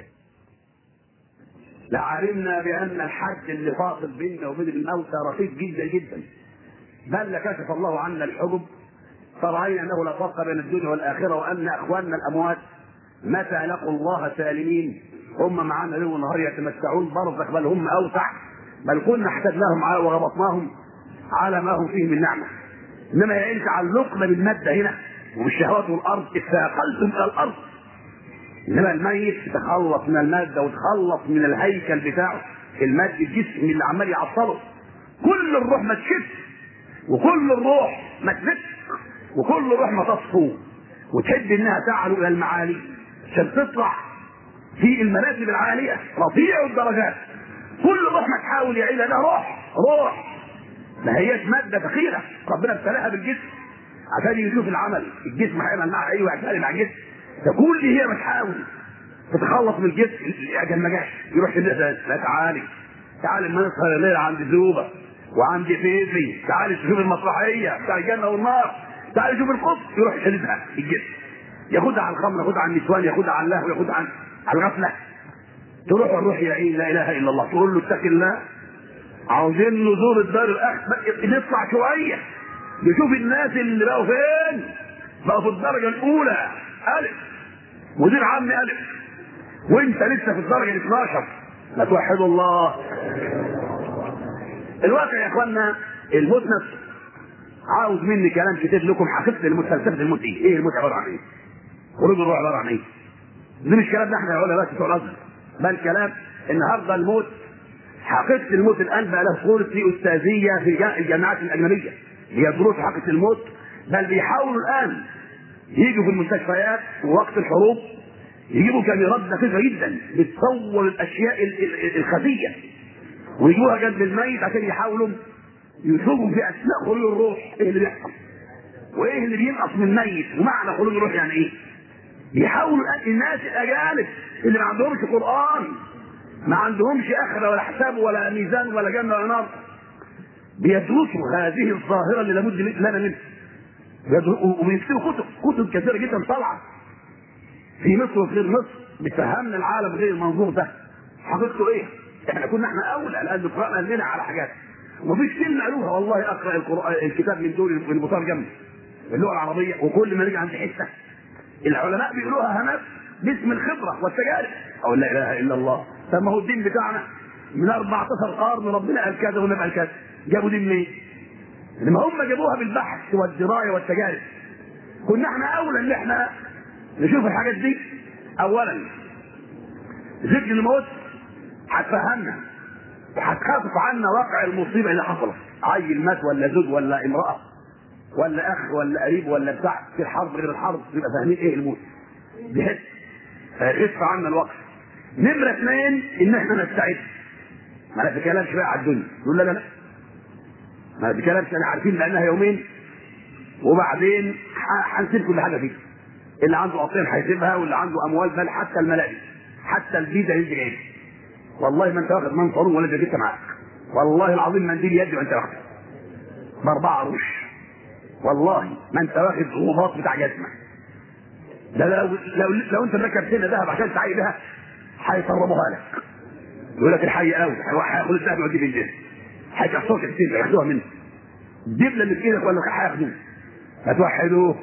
لعلمنا بان الحد اللي فاصل بيننا وبين الموتى رخيص جدا جدا بل لكشف الله عنا الحجب فرأينا انه لا فرق بين الدنيا والاخره وان اخواننا الاموات متى لقوا الله سالمين هم معانا ليل ونهار يتمتعون برزخ بل هم اوسع بل كنا احتجناهم وربطناهم على ما هم فيه من نعمه انما يا انت علقنا بالماده هنا وبالشهوات والارض اثاقلتم الى الارض انما الميت تخلص من الماده وتخلص من الهيكل بتاعه المادي الجسم اللي عمال يعطله كل الروح ما تشف وكل الروح ما تفتح وكل روح ما تصفو وتحب انها تعلو الى المعالي عشان تطلع في المراتب العاليه رفيع الدرجات كل روح ما تحاول يعيش ده روح روح ما هياش ماده ثقيله ربنا ابتلاها بالجسم عشان يشوف العمل الجسم هيعمل معها ايه وهيعمل مع الجسم ده كل هي بتحاول تتخلص من الجسم اجل ما جاش يروح يدرس لا تعالي تعالي ما نسهر الليل عند زوبه وعند فيفي تعالي تشوف المسرحيه بتاع الجنه والنار تعالي شوف القدس يروح يشدها الجسم ياخدها على الخمر ياخدها على النسوان ياخدها على اللهو ياخدها عن على الغفله تروح الروح يا عين لا اله الا الله تقول له اتق الله عاوزين نزور الدار الاخر نطلع شويه نشوف الناس اللي بقوا فين بقوا في الدرجه الاولى الف مدير عام الف وانت لسه في الدرجه ال 12 ما توحدوا الله الواقع يا اخوانا الموت نفسه عاوز مني كلام كتير لكم حقيقه الموت فلسفه الموت ايه؟ ايه الموت عباره عن ايه؟ خروج الروح عباره عن ايه؟ ده مش كلام احنا يا بس بتوع الازهر بل كلام النهارده الموت حقيقه الموت الان بقى له صوره في استاذيه في الجامعات الاجنبيه هي دروس حقيقه الموت بل بيحاولوا الان يجوا في المستشفيات ووقت الحروب يجيبوا كاميرات دقيقه جدا بتصور الاشياء الخفيه ويجيبوها جنب الميت عشان يحاولوا يشوفوا في اثناء خروج الروح ايه اللي بيحصل وايه اللي بينقص من الميت ومعنى خروج الروح يعني ايه بيحاولوا الناس الاجانب اللي ما عندهمش قران ما عندهمش اخره ولا حساب ولا ميزان ولا جنه ولا نار بيدرسوا هذه الظاهره اللي لابد لنا منها وبيكتبوا كتب كتب كثيره جدا طالعه في مصر وفي غير مصر بتفهمنا العالم غير المنظور ده حقيقته ايه؟ احنا كنا احنا اولى لان قرانا لنا على حاجات ومفيش كلمه قالوها والله اقرا القرآن الكتاب من دول المترجم باللغه العربيه وكل ما نيجي عند حته العلماء بيقولوها هناك باسم الخبره والتجارب او لا اله الا الله طب ما هو الدين بتاعنا من 14 قرن ربنا قال كذا والنبي قال كذا جابوا دين منين؟ لما هم جابوها بالبحث والدرايه والتجارب كنا احنا اولى ان احنا نشوف الحاجات دي اولا ذكر الموت هتفهمنا وهتخفف عنا واقع المصيبه اللي حصلت عيل مات ولا زوج ولا امراه ولا اخ ولا قريب ولا بتاع في الحرب غير الحرب يبقى فاهمين ايه الموت بحس فيخف عنا الوقت نمرة اثنين ان احنا نستعد ما نتكلمش بقى على الدنيا نقول لا لا لا ما نتكلمش انا عارفين بانها يومين وبعدين هنسيب كل حاجه فيه اللي عنده قطين هيسيبها واللي عنده اموال بل حتى الملابس حتى الفيزا اللي انت جايبها والله ما انت واخد منصور ولا جاكيته معاك والله العظيم منديل يدي وانت واخده باربعه قروش والله ما انت واخد غباط بتاع جزمه ده لو لو لو انت مركب سنه ذهب عشان تعي بها هيسربوها لك يقول لك الحي قوي هياخد الذهب يوديه في الجيش هيكسروك كتير ياخدوها منك الدبله اللي في ايدك ولا هياخدوه هتوحدوه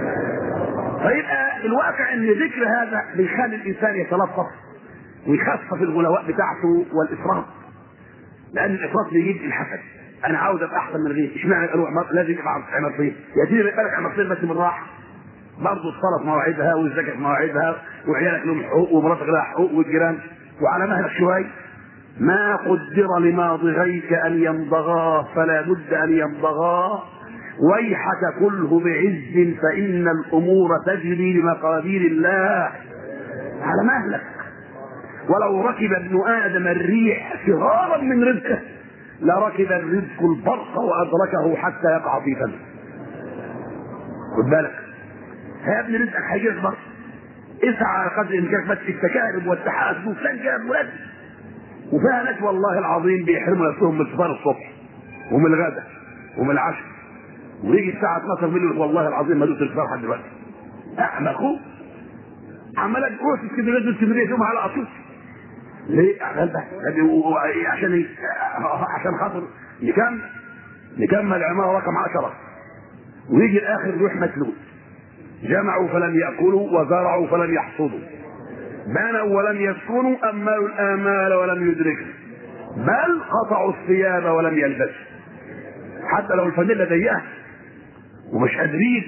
فيبقى الواقع ان ذكر هذا بيخلي الانسان يتلطف ويخفف الغلواء بتاعته والافراط لان الافراط بيجيب الحسد انا عاوز ابقى احسن من غيري اشمعنى اروح لازم يبقى عمرتين يا سيدي بالك عمرتين بس من راحه برضه الصلاه في مواعيدها والزكاه في مواعيدها وعيالك لهم حقوق ومراتك لها حقوق والجيران وعلى مهلك شوي ما قدر لماضغيك ان يمضغاه فلا بد ان يمضغاه ويحك كله بعز فان الامور تجري بمقادير الله على مهلك ولو ركب ابن ادم الريح فرارا من رزقه لركب الرزق البرق وادركه حتى يقع في فمه خد بالك يا ابني رزقك هيجي لك برق اسعى على قدر الامكان بس التكالب والتحاسب وفلان جاب ولاد وفيها ناس والله العظيم بيحرموا نفسهم من الفطار الصبح ومن الغداء ومن العشاء ويجي الساعه 12 بالليل والله العظيم ما دوت الفطار لحد دلوقتي احمى اخوه عمال تروح اسكندريه تروح اسكندريه يوم على اطول ليه؟ عشان عشان إيه؟ عشان خاطر نكمل نكمل عماره رقم 10 ويجي الاخر يروح مسلول جمعوا فلم ياكلوا وزرعوا فلم يحصدوا بنوا ولم يسكنوا املوا الامال ولم يدركوا بل قطعوا الثياب ولم يلبسوا حتى لو الفانيلا ضيقه ومش قادرين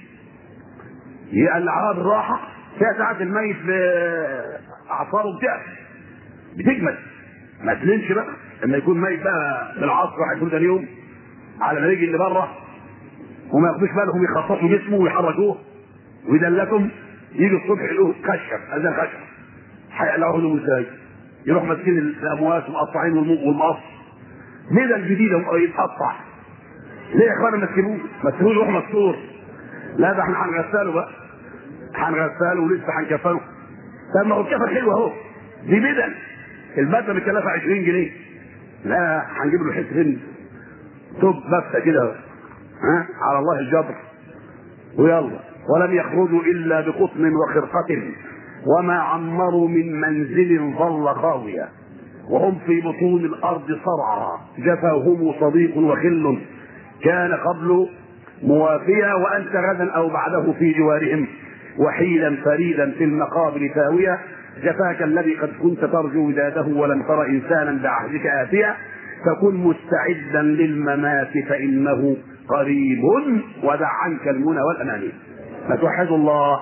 الاعراض الراحه فيها ساعات الميت باعصاره بتقفل بتجمد ما تلينش بقى لما يكون ميت بقى بالعصر هيكون ده اليوم على ما يجي اللي بره وما ياخدوش بالهم يخططوا جسمه ويحركوه ويدلكم يجي الصبح يلاقوه خشب اذان خشب هيقلعوه له ازاي؟ يروح ماسكين الاموات ومقطعين والمقص ميدا الجديده يتقطع ليه يا اخوانا ما تسيبوه؟ ما تسيبوه يروح مستور لا ده احنا هنغسله بقى هنغسله ولسه هنكفنه طب ما هو الكفن حلو اهو دي بدل البدله مكلفه 20 جنيه لا هنجيب له حته هند توب بفته كده ها على الله الجبر ويلا ولم يخرجوا الا بقطن وخرقه وما عمروا من منزل ظل خاويه وهم في بطون الارض صرعى جفاهم صديق وخل كان قبل موافيا وانت غدا او بعده في جوارهم وحيلا فريدا في المقابر ثاويه جفاك الذي قد كنت ترجو وداده ولم تر انسانا بعهدك اتيا فكن مستعدا للممات فانه قريب ودع عنك المنى والاماني فتوحد الله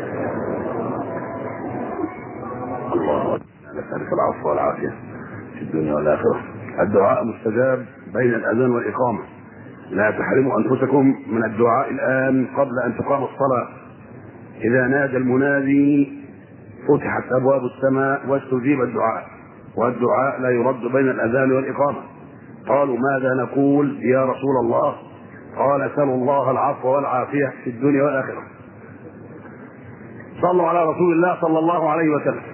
الله نسألك العفو والعافية في الدنيا والآخرة الدعاء مستجاب بين الأذان والإقامة لا تحرموا أنفسكم من الدعاء الآن قبل أن تقام الصلاة إذا نادى المنادي فتحت أبواب السماء واستجيب الدعاء والدعاء لا يرد بين الأذان والإقامة قالوا ماذا نقول يا رسول الله قال سلوا الله العفو والعافية في الدنيا والآخرة صلوا على رسول الله صلى الله عليه وسلم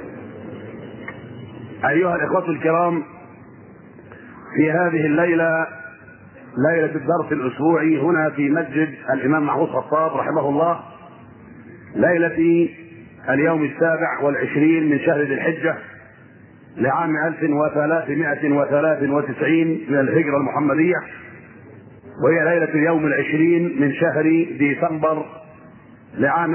أيها الإخوة الكرام في هذه الليلة ليلة الدرس الأسبوعي هنا في مسجد الإمام محمود خطاب رحمه الله ليلة اليوم السابع والعشرين من شهر ذي الحجة لعام 1393 من الهجرة المحمدية وهي ليلة اليوم العشرين من شهر ديسمبر لعام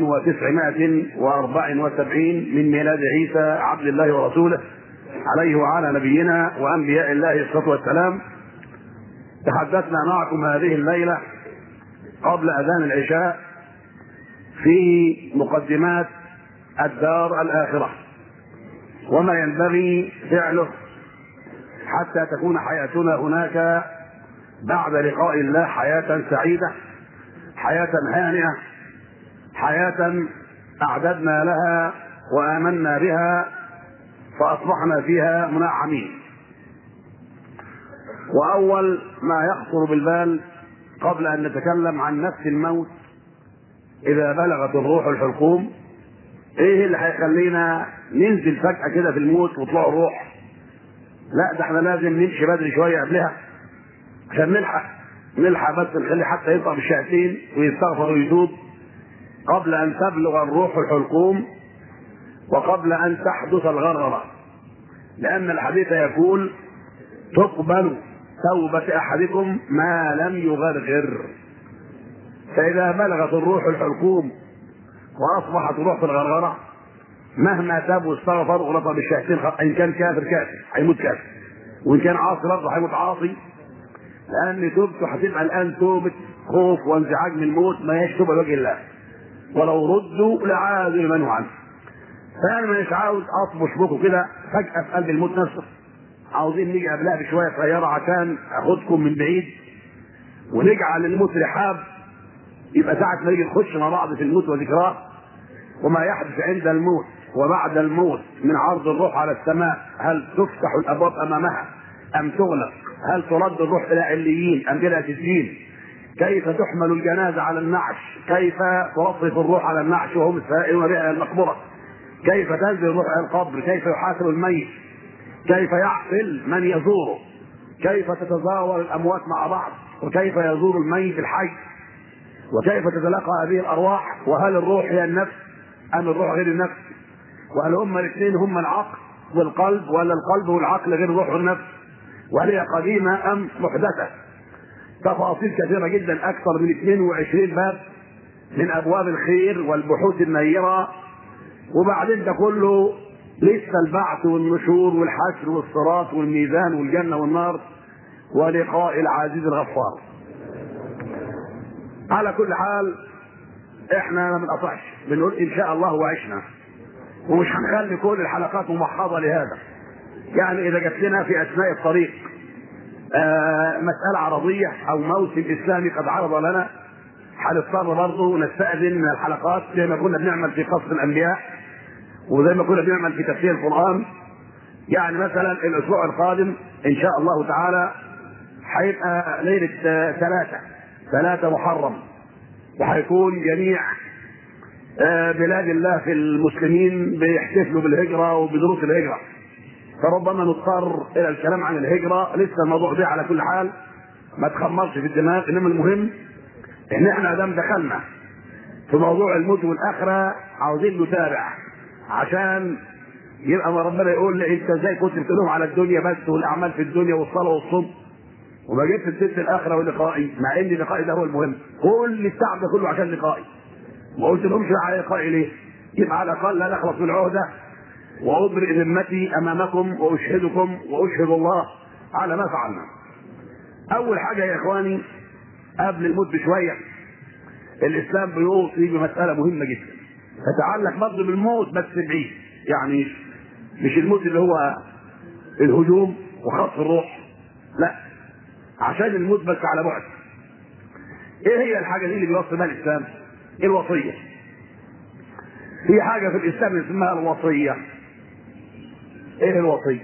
1974 من ميلاد عيسى عبد الله ورسوله عليه وعلى نبينا وانبياء الله الصلاه والسلام تحدثنا معكم هذه الليله قبل اذان العشاء في مقدمات الدار الاخره وما ينبغي فعله حتى تكون حياتنا هناك بعد لقاء الله حياه سعيده حياه هانئه حياة أعددنا لها وآمنا بها فأصبحنا فيها منعمين وأول ما يخطر بالبال قبل أن نتكلم عن نفس الموت إذا بلغت الروح الحلقوم إيه اللي هيخلينا ننزل فجأة كده في الموت وطلع الروح لا ده احنا لازم نمشي بدري شوية قبلها عشان نلحق نلحق بس نخلي حتى يطلع بالشهتين ويستغفر ويتوب قبل أن تبلغ الروح الحلقوم وقبل أن تحدث الغرغرة لأن الحديث يقول تقبل توبة أحدكم ما لم يغرغر فإذا بلغت الروح الحلقوم وأصبحت روح في الغرغرة مهما تاب واستغفر ورفع بالشهتين إن كان كافر كافر هيموت كافر وإن كان عاصي برضه هيموت عاصي لأن توبته هتبقى الآن توبة خوف وانزعاج من الموت ما هيش توبة لوجه الله ولو ردوا لعادوا لمن عنه فانا مش عاوز اطبش بكم كده فجاه في قلب الموت نفسه عاوزين نيجي قبلها بشويه صغيره عشان اخدكم من بعيد ونجعل الموت رحاب يبقى ساعة ما نيجي نخش مع بعض في الموت وذكراه وما يحدث عند الموت وبعد الموت من عرض الروح على السماء هل تفتح الابواب امامها ام تغلق هل ترد الروح الى عليين ام الى سجين كيف تحمل الجنازه على النعش كيف تصرف الروح على النعش وهم سائلون بها المقبره كيف تنزل الروح الى القبر كيف يحاسب الميت كيف يعقل من يزوره كيف تتزاور الاموات مع بعض وكيف يزور الميت الحي وكيف تتلاقى هذه الارواح وهل الروح هي النفس ام الروح غير النفس وهل هما الاثنين هما العقل والقلب ولا القلب والعقل غير الروح والنفس وهل هي قديمه ام محدثه تفاصيل كثيره جدا اكثر من 22 باب من ابواب الخير والبحوث النيره وبعدين ده كله لسه البعث والنشور والحشر والصراط والميزان والجنه والنار ولقاء العزيز الغفار على كل حال احنا ما بنقطعش بنقول ان شاء الله وعشنا ومش هنخلي كل الحلقات ممحضه لهذا يعني اذا جت لنا في اثناء الطريق آه مساله عرضيه او موسم اسلامي قد عرض لنا هنضطر برضه نستاذن من الحلقات زي ما كنا بنعمل في قصص الانبياء وزي ما كنا بنعمل في تفسير القران يعني مثلا الاسبوع القادم ان شاء الله تعالى هيبقى ليله ثلاثه ثلاثه محرم وهيكون جميع بلاد الله في المسلمين بيحتفلوا بالهجره وبدروس الهجره فربما نضطر الى الكلام عن الهجره لسه الموضوع ده على كل حال ما تخمرش في الدماغ انما المهم ان احنا دام دخلنا في موضوع الموت والاخره عاوزين نتابع عشان يبقى ما ربنا يقول لي انت ازاي كنت بتقولهم على الدنيا بس والاعمال في الدنيا والصلاه والصوم وما جبت سيره الاخره ولقائي مع ان لقائي ده هو المهم كل التعب ده كله عشان لقائي ما قلت لهمش على لقائي ليه؟ يبقى على الاقل لا نخلص من العهده وابرئ ذمتي امامكم واشهدكم واشهد الله على ما فعلنا. اول حاجه يا اخواني قبل الموت بشويه الاسلام بيوصي بمساله مهمه جدا تتعلق برضه بالموت بس بعيد يعني مش الموت اللي هو الهجوم وخطف الروح لا عشان الموت بس على بعد ايه هي الحاجه دي اللي بيوصي بها الاسلام الوصيه في حاجه في الاسلام اسمها الوصيه ايه الوصيه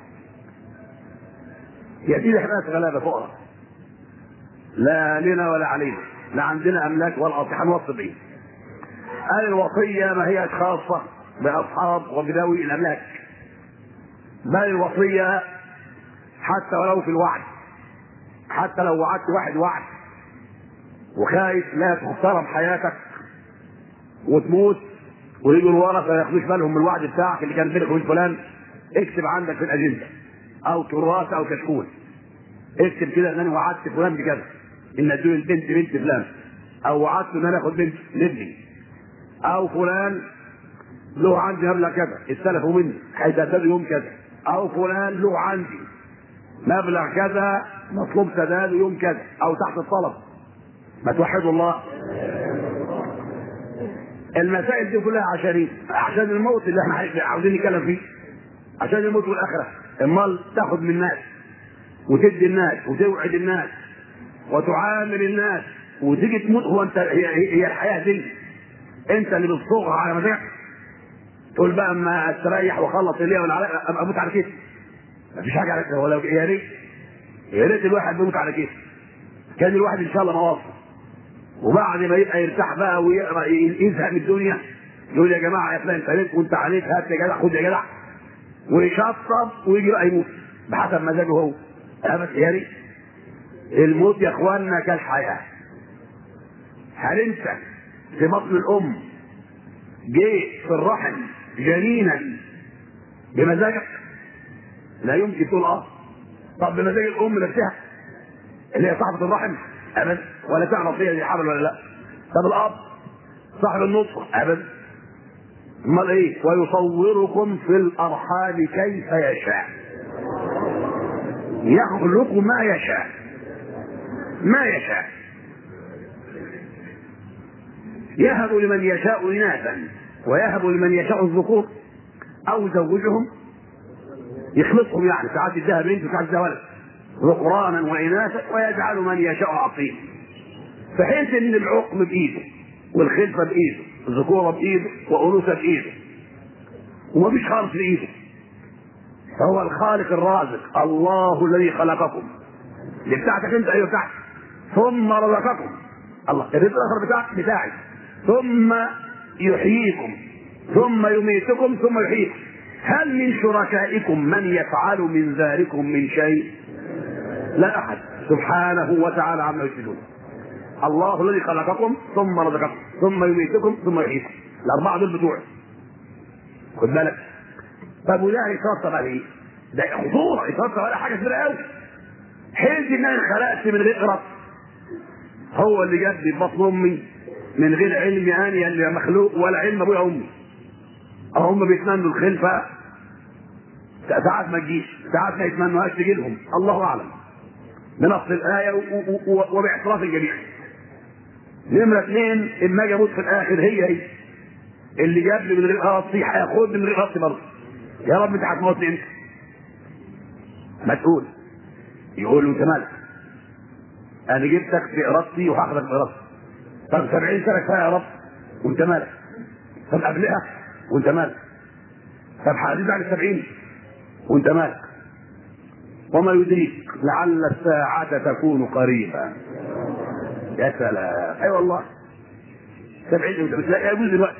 يا سيدي احنا ناس غلابه فقراء لا لنا ولا علينا لا عندنا املاك ولا اصحاب هنوصي بيه قال الوصيه ما هي خاصه باصحاب وبذوي الاملاك بل الوصيه حتى ولو في الوعد حتى لو وعدت واحد وعد وخايف لا تحترم حياتك وتموت ويجوا الورثه ما ياخدوش بالهم من الوعد بتاعك اللي كان بينك وبين فلان اكتب عندك في الاجنده او كراسه او كشكول اكتب كده ان انا وعدت فلان بكذا ان ادوني البنت بنت فلان او وعدت ان انا اخد بنت لابني او فلان له عندي مبلغ كذا استلفوا مني هيسددوا يوم كذا او فلان له عندي مبلغ كذا مطلوب سداده يوم كذا او تحت الطلب ما توحدوا الله المسائل دي كلها عشان عشان الموت اللي احنا عاوزين نتكلم فيه عشان الموت والاخره امال تاخد من الناس وتدي الناس وتوعد الناس وتعامل الناس وتيجي تموت هو انت هي, هي الحياه دي انت اللي بتصوغها على مزاجك تقول بقى اما استريح واخلص الليل ولا ابقى اموت على كيف مفيش حاجه على ولا يا ريت يا ريت الواحد بيموت على كيف كان الواحد ان شاء الله ما وصل وبعد ما يبقى يرتاح بقى ويقرا يزهق من الدنيا يقول يا جماعه يا فلان انت عليك وانت عليك هات يا جدع خد يا جدع ويشطب ويجي بقى يموت بحسب مزاجه هو بس يا ريت الموت يا اخواننا كالحياه هل انت في بطن الام جيت في الرحم جنينا بمزاجك لا يمكن تقول اه طب بمزاج الام نفسها اللي هي صاحبه الرحم ابدا ولا تعرف هي دي حامل ولا لا طب الاب صاحب النطفه ابدا امال ايه ويصوركم في الارحام كيف يشاء يخلق ما يشاء ما يشاء يهب لمن يشاء اناثا ويهب لمن يشاء الذكور او يزوجهم يخلصهم يعني ساعات يديها بنت وساعات يديها ولد ذكرانا واناثا ويجعل من يشاء عقيم فحيث ان العقم بايده والخلفه بايده الذكوره بايده وانوثه بايده ومفيش خالص بايده فهو الخالق الرازق الله الذي خلقكم دي بتاعتك انت ايوه بتاعتك ثم رزقكم الله الرزق الاخر بتاعك بتاعي ثم يحييكم ثم يميتكم ثم يحييكم هل من شركائكم من يفعل من ذلكم من شيء لا احد سبحانه وتعالى عما يشركون الله الذي خلقكم ثم رزقكم ثم يميتكم ثم يحييكم الاربعه دول بتوعه خد بالك طب وده يترتب على ايه؟ ده خطوره يترتب على حاجه كبيره قوي حلت ان انا خلقت من غير ارادتي هو اللي جاب لي بطن امي من غير علم اني اللي مخلوق ولا علم ابويا وامي هم بيتمنوا الخلفه ساعات ما تجيش ساعات ما يتمنوهاش تجي لهم الله اعلم بنص الايه و- و- و- وباعتراف الجميع نمره اثنين اما اجي اموت في الاخر هي هي اللي جاب لي من غير ارادتي هياخدني من غير ارادتي برضه يا رب انت هتموتني امتى؟ ما تقول يقول له انت مالك انا جبتك بارادتي وهاخدك بارادتي طب 70 سنه كفايه يا رب وانت مالك طب قبلها وانت مالك طب هزيد عن السبعين وانت مالك وما يدريك لعل الساعة تكون قريبا يا سلام اي والله سبعين انت بتلاقي يجوز دلوقتي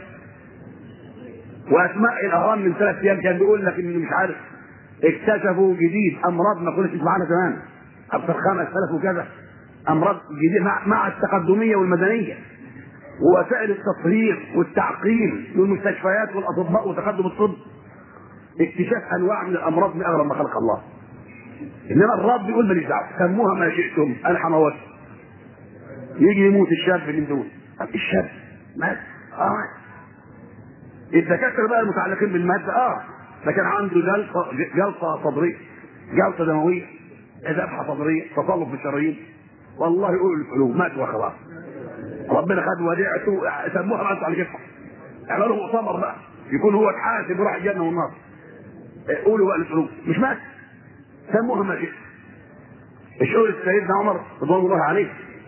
واسماء الاهرام من ثلاث ايام كان بيقول لك ان مش عارف اكتشفوا جديد امراض ما كناش نسمع عنها زمان اكثر خمس ثلاث وكذا امراض جديده مع, مع التقدميه والمدنيه ووسائل التصريف والتعقيم والمستشفيات والاطباء وتقدم الطب اكتشاف انواع من الامراض من اغرب ما خلق الله انما الرب بيقول ماليش دعوه سموها ما شئتم انا هموت يجي يموت الشاب اللي دول طب الشاب مات اه مات الدكاتره بقى المتعلقين بالماده اه ده كان عنده جلطه جلطه صدريه جلطه دمويه ذبحه صدريه تصلب في الشرايين والله يقولوا القلوب مات وخلاص ربنا خد وديعته سموها بقى على كتفه اعملوا مؤتمر بقى يكون هو اتحاسب وراح الجنه والنار قولوا بقى للقلوب مش مات سموها ما شئت الشغل سيدنا عمر رضوان الله عليه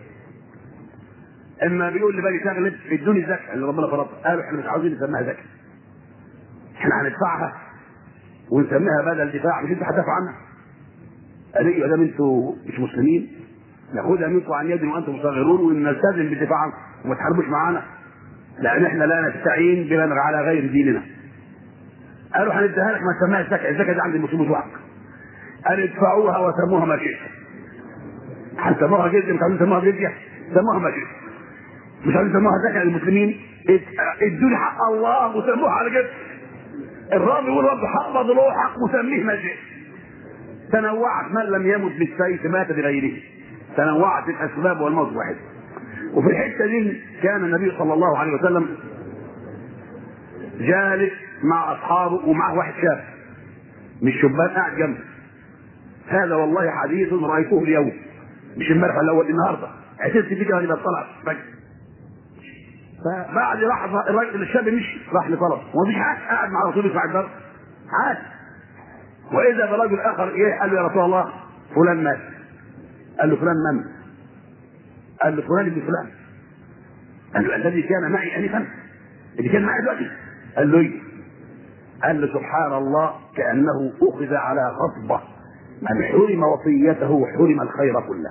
اما بيقول لبني تغلب ادوني الزكاه اللي ربنا فرضها قالوا احنا مش عاوزين نسميها زكاه احنا هندفعها ونسميها بدل دفاع مش انت هتدافع عنها قال ايه ده انتوا مش مسلمين ناخدها منكم عن يد وانتم صغيرون ونلتزم بالدفاع عنكم وما تحاربوش معانا لان احنا لا نستعين بمن على غير ديننا قالوا هنديها لك ما تسميها الزكاه الزكاه دي عند المسلمين وحدك قال ادفعوها وسموها ما شئتم هتسموها جزيه مش عايزين تسموها جزيه سموها ما شئتم مش عايزين تسموها زكاه للمسلمين ادوا لي حق الله وسموها على جد الرب يقول رب حفظ روحك وسميه ما شئت تنوعت من لم يمت بالسيف مات بغيره تنوعت الاسباب والموت واحد وفي الحته دي كان النبي صلى الله عليه وسلم جالس مع اصحابه ومعه واحد شاب مش شبان قاعد جنبه هذا والله حديث رايته اليوم مش امبارح ولا اول النهارده عشت فيه كده لما طلع فجأة فبعد لحظه الراجل الشاب مشي راح لطلب ومفيش حاجه قاعد مع رسول الله الدرس عادي واذا برجل اخر ايه قال له يا رسول الله فلان مات قال له فلان من؟ قال له فلان ابن فلان قال له الذي كان معي انفا اللي كان معي دلوقتي قال له ايه؟ قال له سبحان الله كانه اخذ على غصبه من حرم وصيته حرم الخير كله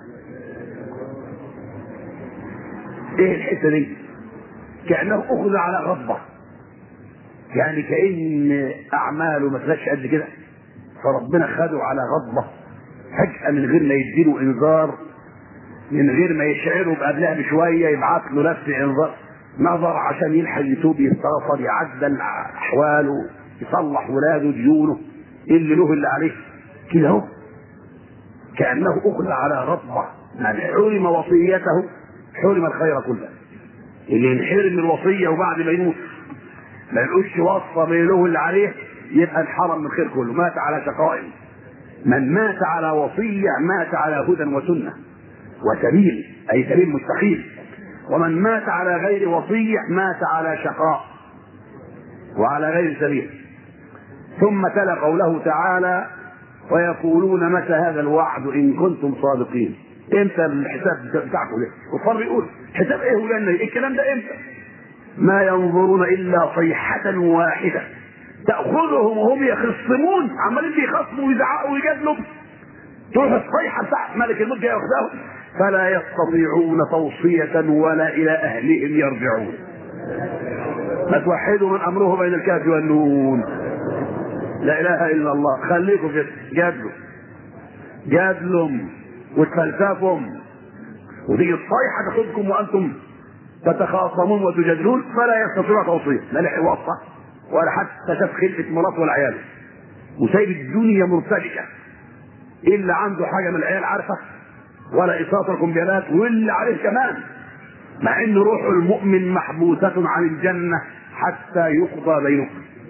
ايه الحته دي كانه اخذ على غضبه يعني كان اعماله ما تلاقيش قد كده فربنا خده على غضبه فجاه من غير ما يديله انذار من غير ما يشعره قبلها بشويه يبعث له نفس انذار نظر عشان يلحق يتوب يستغفر يعدل احواله يصلح ولاده ديونه اللي له اللي عليه كده اهو كانه اخذ على غضبه من حرم وصيته حرم الخير كله اللي ينحرم من الوصيه وبعد ما يموت ما يلقوش وصفه بينه اللي عليه يبقى انحرم من الخير كله مات على شقاء من مات على وصيه مات على هدى وسنه وسبيل اي سبيل مستقيم ومن مات على غير وصيه مات على شقاء وعلى غير سبيل ثم تلا قوله تعالى ويقولون متى هذا الوعد ان كنتم صادقين امتى الحساب بتاعكم ده الكفار بيقول حساب ايه ولنا إيه الكلام ده امتى ما ينظرون الا صيحه واحده تاخذهم وهم يخصمون عمالين بيخصموا ويزعقوا ويجادلوا تروح الصيحه بتاعت ملك الموت جاي واخداهم فلا يستطيعون توصيه ولا الى اهلهم يرجعون فتوحدوا من امره بين الكهف والنون لا اله الا الله خليكم كده جادلوا جادلهم وتفلسفهم وتيجي الصيحه تاخذكم وانتم تتخاصمون وتجادلون فلا يستطيع توصيه لا لحق وصفه ولا حتى شاف خلقه مراته ولا عياله وسايب الدنيا مرتبكه اللي عنده حاجه من العيال عارفه ولا إصابة القنبلات واللي عليه كمان مع ان روح المؤمن محبوسة عن الجنة حتى يقضى بينهم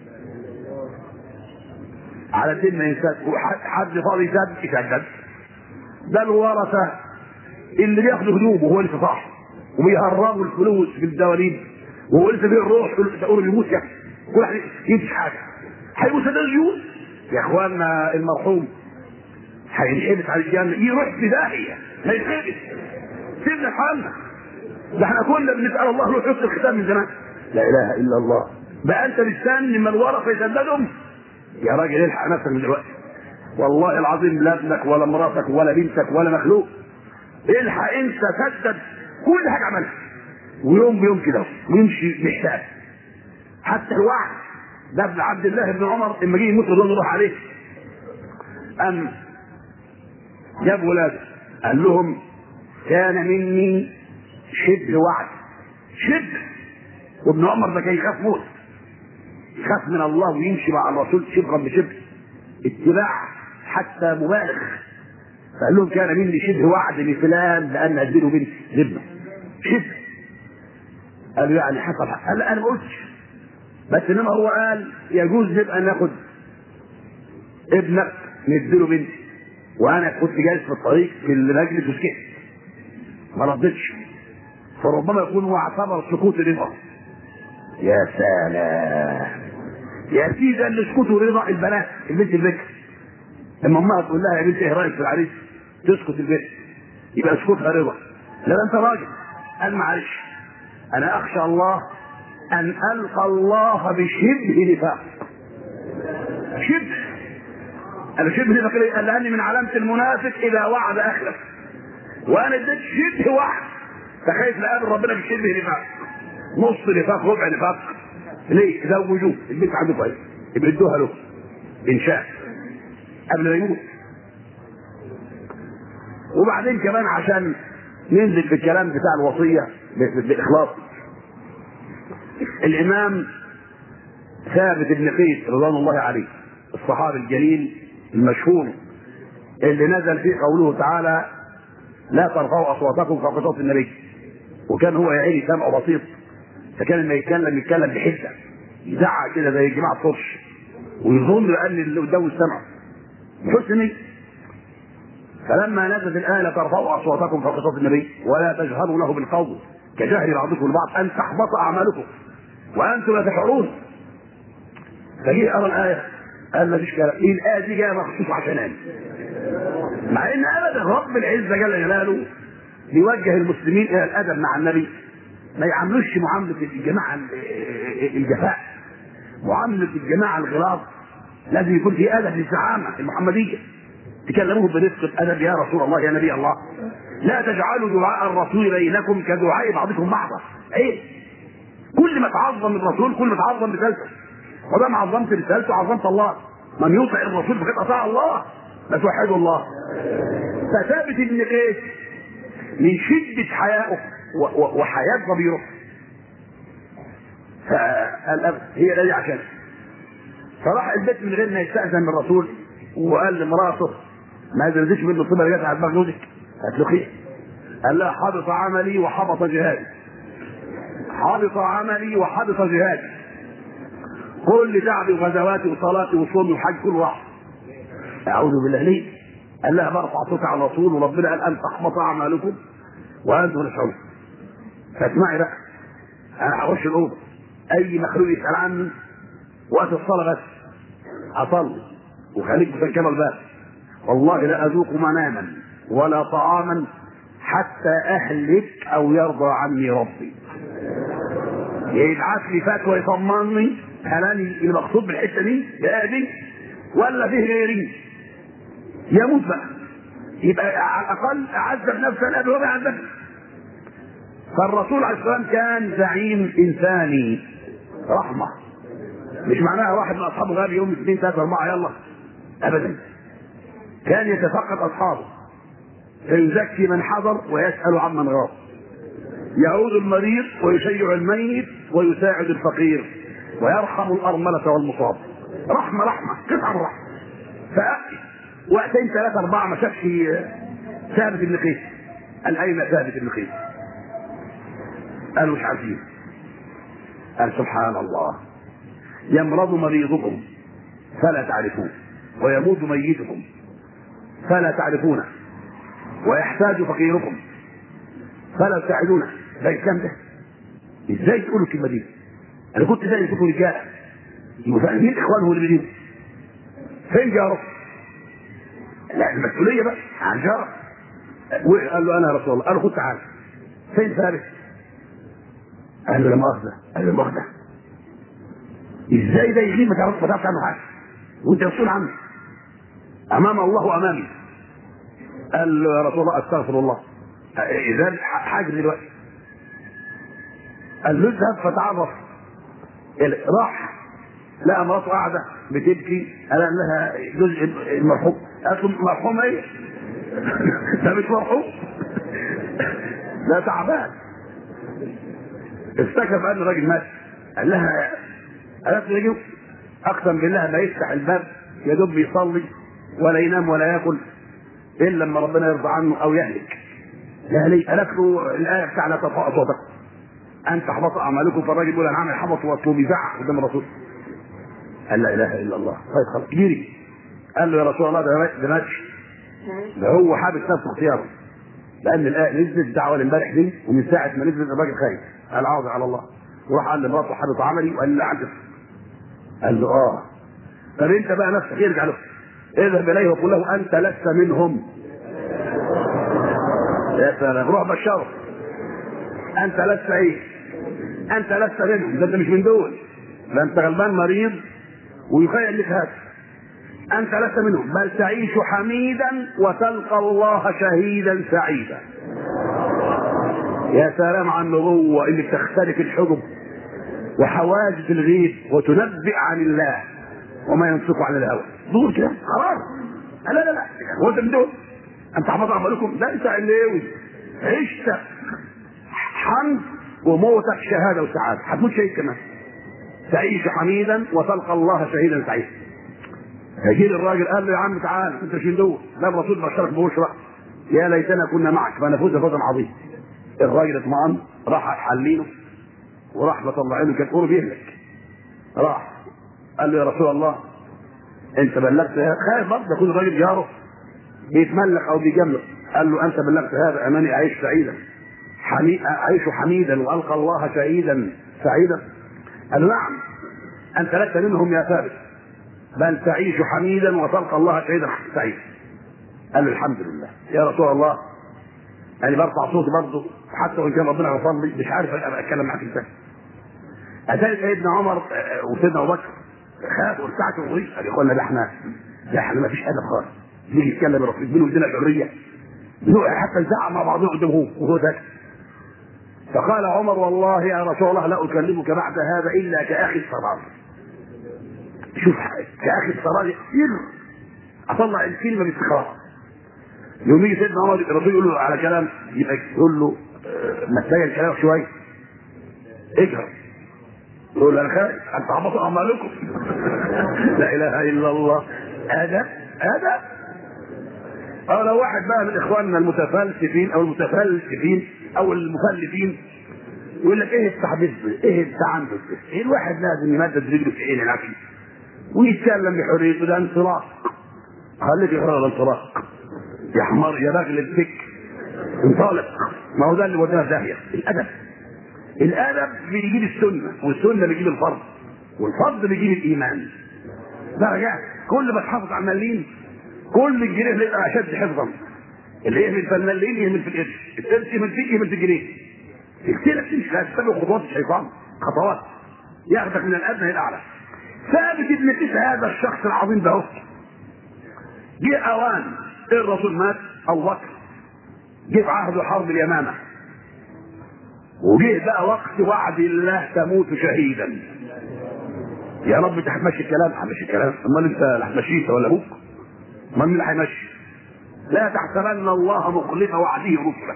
على دين ما ينسد حد فاضي يسد يسدد ده الورثة اللي بياخدوا هدومه وهو لسه صاحي وبيهربوا الفلوس في الدواليب وهو لسه فيه الروح تقول يموت يعني كل واحد يمسك حاجه هيموت ده الجيوش يا اخوانا المرحوم هينحبس على الجنة يروح في داهية ما يتحبس سيبنا في حالنا ده احنا كنا بنسأل الله روح يحط الختام من زمان لا اله الا الله بقى انت مستني من الورثة يسددهم يا راجل الحق نفسك من دلوقتي والله العظيم لا ابنك ولا مراتك ولا بنتك ولا مخلوق الحق انت سدد كل حاجه عملها ويوم بيوم كده ويمشي محتاج حتى الوعد ده ابن عبد الله بن عمر لما جه يموت رضوان الله عليه قام جاب ولاده قال لهم كان مني شبه وعد شبه وابن عمر ده كان يخاف موت يخاف من الله ويمشي مع الرسول شبرا بشبر اتباع حتى مبالغ فقال لهم كان مني شبه وعد لفلان لان اديله بنت لابنه شبه قالوا يعني حصل قال انا ما قلتش بس انما هو قال يجوز نبقى ناخد ابنك نديله بنت وانا كنت جالس في الطريق في المجلس وسكت ما ردتش فربما يكون هو اعتبر سكوت رضا يا سلام يا سيدي ده اللي سكوته رضا البنات البنت البكر لما امها تقول لها يا بنت ايه رايك في العريس تسكت البنت يبقى سكوتها رضا لا انت راجل قال معلش انا اخشى الله ان القى الله بشبه نفاق شبه انا شبه نفاق ليه؟ قال لاني من علامه المنافق اذا وعد اخلف وانا اديت شبه وعد فخايف لقابل ربنا بشبه نفاق نص نفاق ربع نفاق ليه؟ زوجوه البنت عنده كويس يبقى ادوها له ان شاء قبل ما يموت وبعدين كمان عشان ننزل في الكلام بتاع الوصيه بالاخلاص الامام ثابت بن قيس رضوان الله عليه الصحابي الجليل المشهور اللي نزل فيه قوله تعالى لا ترفعوا اصواتكم فوق صوت النبي وكان هو يا عيني سمعه بسيط فكان لما يتكلم يتكلم بحده يزعق كده زي جماعه الطرش ويظن ان اللي قدامه سمعه بحسن فلما نزلت الآية لا ترفعوا أصواتكم فوق صوت النبي ولا تجهروا له بالقول كجهر بعضكم لبعض أن تحبط أعمالكم وأنتم لا تشعرون فجه أرى الآية قال ما فيش كلام إيه الآية دي جاية مخصوص عشان أنا مع إن أبدا رب العزة جل جلاله بيوجه المسلمين إلى الأدب مع النبي ما يعاملوش معاملة الجماعة الجفاء معاملة الجماعة الغلاظ لازم يكون في أدب للزعامة المحمدية تكلموه برفق الادب يا رسول الله يا نبي الله لا تجعلوا دعاء الرسول بينكم كدعاء بعضكم بعضا ايه كل ما تعظم الرسول كل ما تعظم رسالته وده ما عظمت رسالته عظمت الله من يطع الرسول فقد اطاع الله لا توحدوا الله فثابت ابن قيس من شدة حيائه وحياة ضميره فقال هي دي عشان فراح البيت من غير ما يستأذن من الرسول وقال لمراته ما ترضيش منه الطيبه اللي جت على دماغ جوزك قالت له خير قال لها حبط عملي وحبط جهادي حبط عملي وحبط جهادي كل تعبي وغزواتي وصلاتي وصومي وحج كل راح اعوذ بالله ليه؟ قال لها برفع صوتي على الرسول وربنا قال ان تحبط اعمالكم وانتم لا تشعرون فاسمعي بقى انا هخش الاوضه اي مخلوق يسال عني وقت الصلاه بس اصلي وخليك مسكره الباب والله لا اذوق مناما ولا طعاما حتى اهلك او يرضى عني ربي يبعث لي فتوى يطمني هل انا المقصود بالحته دي يا دي ولا فيه غيري يموت بقى يبقى على الاقل عذب نفسه لا هو بيعذب فالرسول عليه الصلاه والسلام كان زعيم انساني رحمه مش معناها واحد من اصحابه غاب يوم اثنين ثلاثه اربعه يلا ابدا كان يتفقد اصحابه فيزكي من حضر ويسال عمن غاب يعود المريض ويشيع الميت ويساعد الفقير ويرحم الارمله والمصاب رحمه رحمه قطعه رحمه فوقتين ثلاثه اربعه ما شافش ثابت بن قيس قال اين ثابت بن قيس؟ قالوا مش عارفين قال سبحان الله يمرض مريضكم فلا تعرفون ويموت ميتكم فلا تعرفونه ويحتاج فقيركم فلا تساعدونه ده الكلام ده ازاي تقولوا الكلمه دي؟ انا كنت زي كنتوا رجاله مين اخوانه اللي بيجيبوا فين جاره؟ لا المسؤوليه بقى عن جاره قال له انا يا رسول الله قال له خد تعالى فين ثابت؟ قال له لا مؤاخذه قال له لا مؤاخذه ازاي ده يغيب ما تعرفش ما تعرفش عنه حاجه وانت مسؤول عنه امام الله وامامي قال له يا رسول الله استغفر الله اذا حاجه دلوقتي قال له اذهب فتعرف راح لقى مراته قاعده بتبكي قال لها جزء المرحوم قالت له مرحوم ايه؟ ده مش مرحوم ده تعبان افتكر بقى ان الراجل مات قال لها قالت له يجي اقسم بالله ما يفتح الباب يا دوب بيصلي ولا ينام ولا ياكل الا لما ربنا يرضى عنه او يهلك لا ليه قالت له الايه بتاع لا ترفعوا صوتك ان تحبط اعمالكم فالراجل يقول انا عامل حبط واطلب يزعق قدام الرسول قال لا اله الا الله طيب خلاص جري قال له يا رسول الله ده ده ماتش ده هو حابس نفسه اختياره لان الايه نزلت الدعوه امبارح دي ومن ساعه ما نزلت الراجل خايف قال عوض على الله وراح قال لمراته حبط عملي وقال له عجز قال له اه طب انت بقى نفسك يرجع له اذهب اليه وقل له انت لست منهم يا سلام روح بشره انت لست ايه انت لست منهم ده انت مش من دول ده انت غلبان مريض ويخيل لك هذا انت لست منهم بل تعيش حميدا وتلقى الله شهيدا سعيدا يا سلام على النبوة اللي بتختلف الحجب وحواجز الغيب وتنبئ عن الله وما ينطق عن الهوى دول كده خلاص لا لا لا هو انت من دول انت حفظ عملكم ده انت علوي عشت حمد وموتك شهاده وسعاده هتموت شيء كمان تعيش حميدا وتلقى الله شهيدا سعيدا هيجي الراجل قال له يا عم تعال انت مش من دول لا الرسول بشرك ببشرى يا ليتنا كنا معك فنفوز فوزا عظيما الراجل اطمئن راح حلينه وراح مطلع له كانت قوله بيهلك راح قال له يا رسول الله انت بلغت خايف برضه يكون الراجل جاره بيتملك او بيجامله قال له انت بلغت هذا اماني اعيش سعيدا حمي... اعيش حميدا والقى الله شهيدا سعيدا قال له نعم انت لست منهم يا ثابت بل تعيش حميدا وتلقى الله شهيدا سعيدا قال له الحمد لله يا رسول الله يعني برفع صوتي برضه حتى وان كان ربنا غفر لي مش عارف اتكلم معاك ازاي اتاري سيدنا عمر وسيدنا ابو بكر خافوا وارتعشوا وغيظ قال يا اخوانا ده احنا ده احنا ما فيش ادب خالص نيجي يتكلم الرسول بينه وبين الحريه حتى نزعق مع بعضنا قدامه وهو ساكت فقال عمر والله يا رسول الله لا اكلمك بعد هذا الا كاخي الصرار شوف كاخي الصرار ير اطلع الكلمه باستقرار يوم يجي سيدنا عمر الرسول يقول له على كلام يبقى يقول له ما تسجل كلامك شويه اجهر يقول له انا خايف ان تحبط اعمالكم لا اله الا الله ادب ادب اه لو واحد بقى من اخواننا المتفلسفين او المتفلسفين او المفلسين يقول لك ايه التحديث ايه التعنت ايه الواحد لازم يمدد رجله في عين العشي ويتكلم بحريته ده انطلاق خليك يقرا الانطلاق يا حمار يا راجل الفكر انطلق ما هو ده اللي ودانا في داهيه الادب الادب بيجيب السنه والسنه بيجيب الفرض والفرض بيجيب الايمان درجات كل ما تحافظ على الملين كل الجنيه يبقى اشد حفظا اللي يهمل في الملين يهمل في القرش القرش يهمل فيك يهمل في الجنيه كتير تمشي لا تتبع خطوات الشيطان خطوات ياخذك من الادنى الى الاعلى ثابت ابن قيس هذا الشخص العظيم ده جه اوان الرسول مات ابو بكر جه في عهد حرب اليمامه وجه بقى وقت وعد الله تموت شهيدا يا رب انت هتمشي الكلام همشي الكلام امال انت اللي هتمشيه ولا ابوك امال مين اللي هيمشي لا تحسبن الله مخلف وعده رسله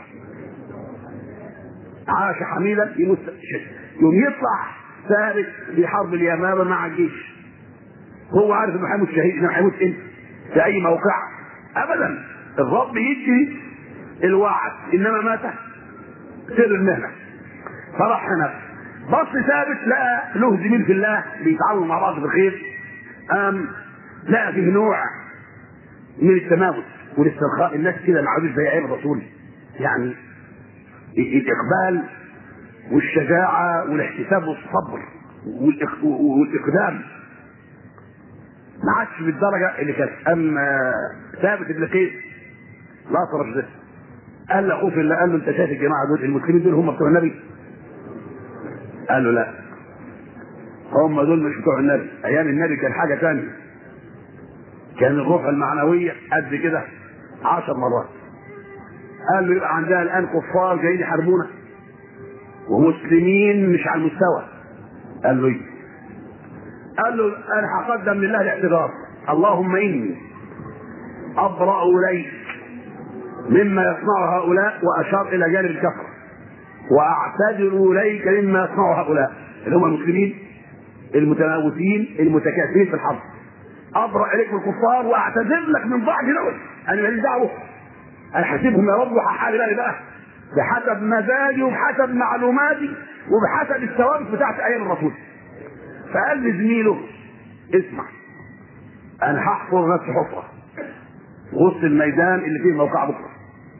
عاش حميدا يموت يوم يطلع ثابت في حرب اليمامه مع الجيش هو عارف انه هيموت شهيد انه هيموت امتى في اي موقع ابدا الرب يدي الوعد انما مات سر المهنه فراح هناك بص ثابت لقى له زميل في الله بيتعاونوا مع بعض في الخير قام لقى فيه نوع من التماوت والاسترخاء الناس كده ما عادوش زي ايام الرسول يعني الاقبال والشجاعه والاحتساب والصبر والإق- والاقدام ما عادش بالدرجه اللي كانت اما ثابت بن قيس لا طرف ده قال لاخوه في الله قال له انت شايف الجماعه دول المسلمين دول هم بتوع النبي قال له لا هم دول مش بتوع النبي ايام النبي كان حاجه ثانيه كان الروح المعنويه قد كده عشر مرات قال له يبقى عندنا الان كفار جايين يحاربونا ومسلمين مش على المستوى قال له إيه؟ قال له انا هقدم لله الاعتذار اللهم اني ابرا اليك مما يصنع هؤلاء واشار الى جانب الكفر واعتذر اليك مما يصنع هؤلاء اللي هم المسلمين المتناوسين المتكاسلين في الحرب ابرا اليك من الكفار واعتذر لك من ضعف دول انا ماليش دعوه انا حاسبهم يا رب وهحارب انا بقى بحسب مزاجي وبحسب معلوماتي وبحسب الثوابت بتاعت ايام الرسول فقال لزميله اسمع انا هحفر نفسي حفره وسط الميدان اللي فيه موقع بكره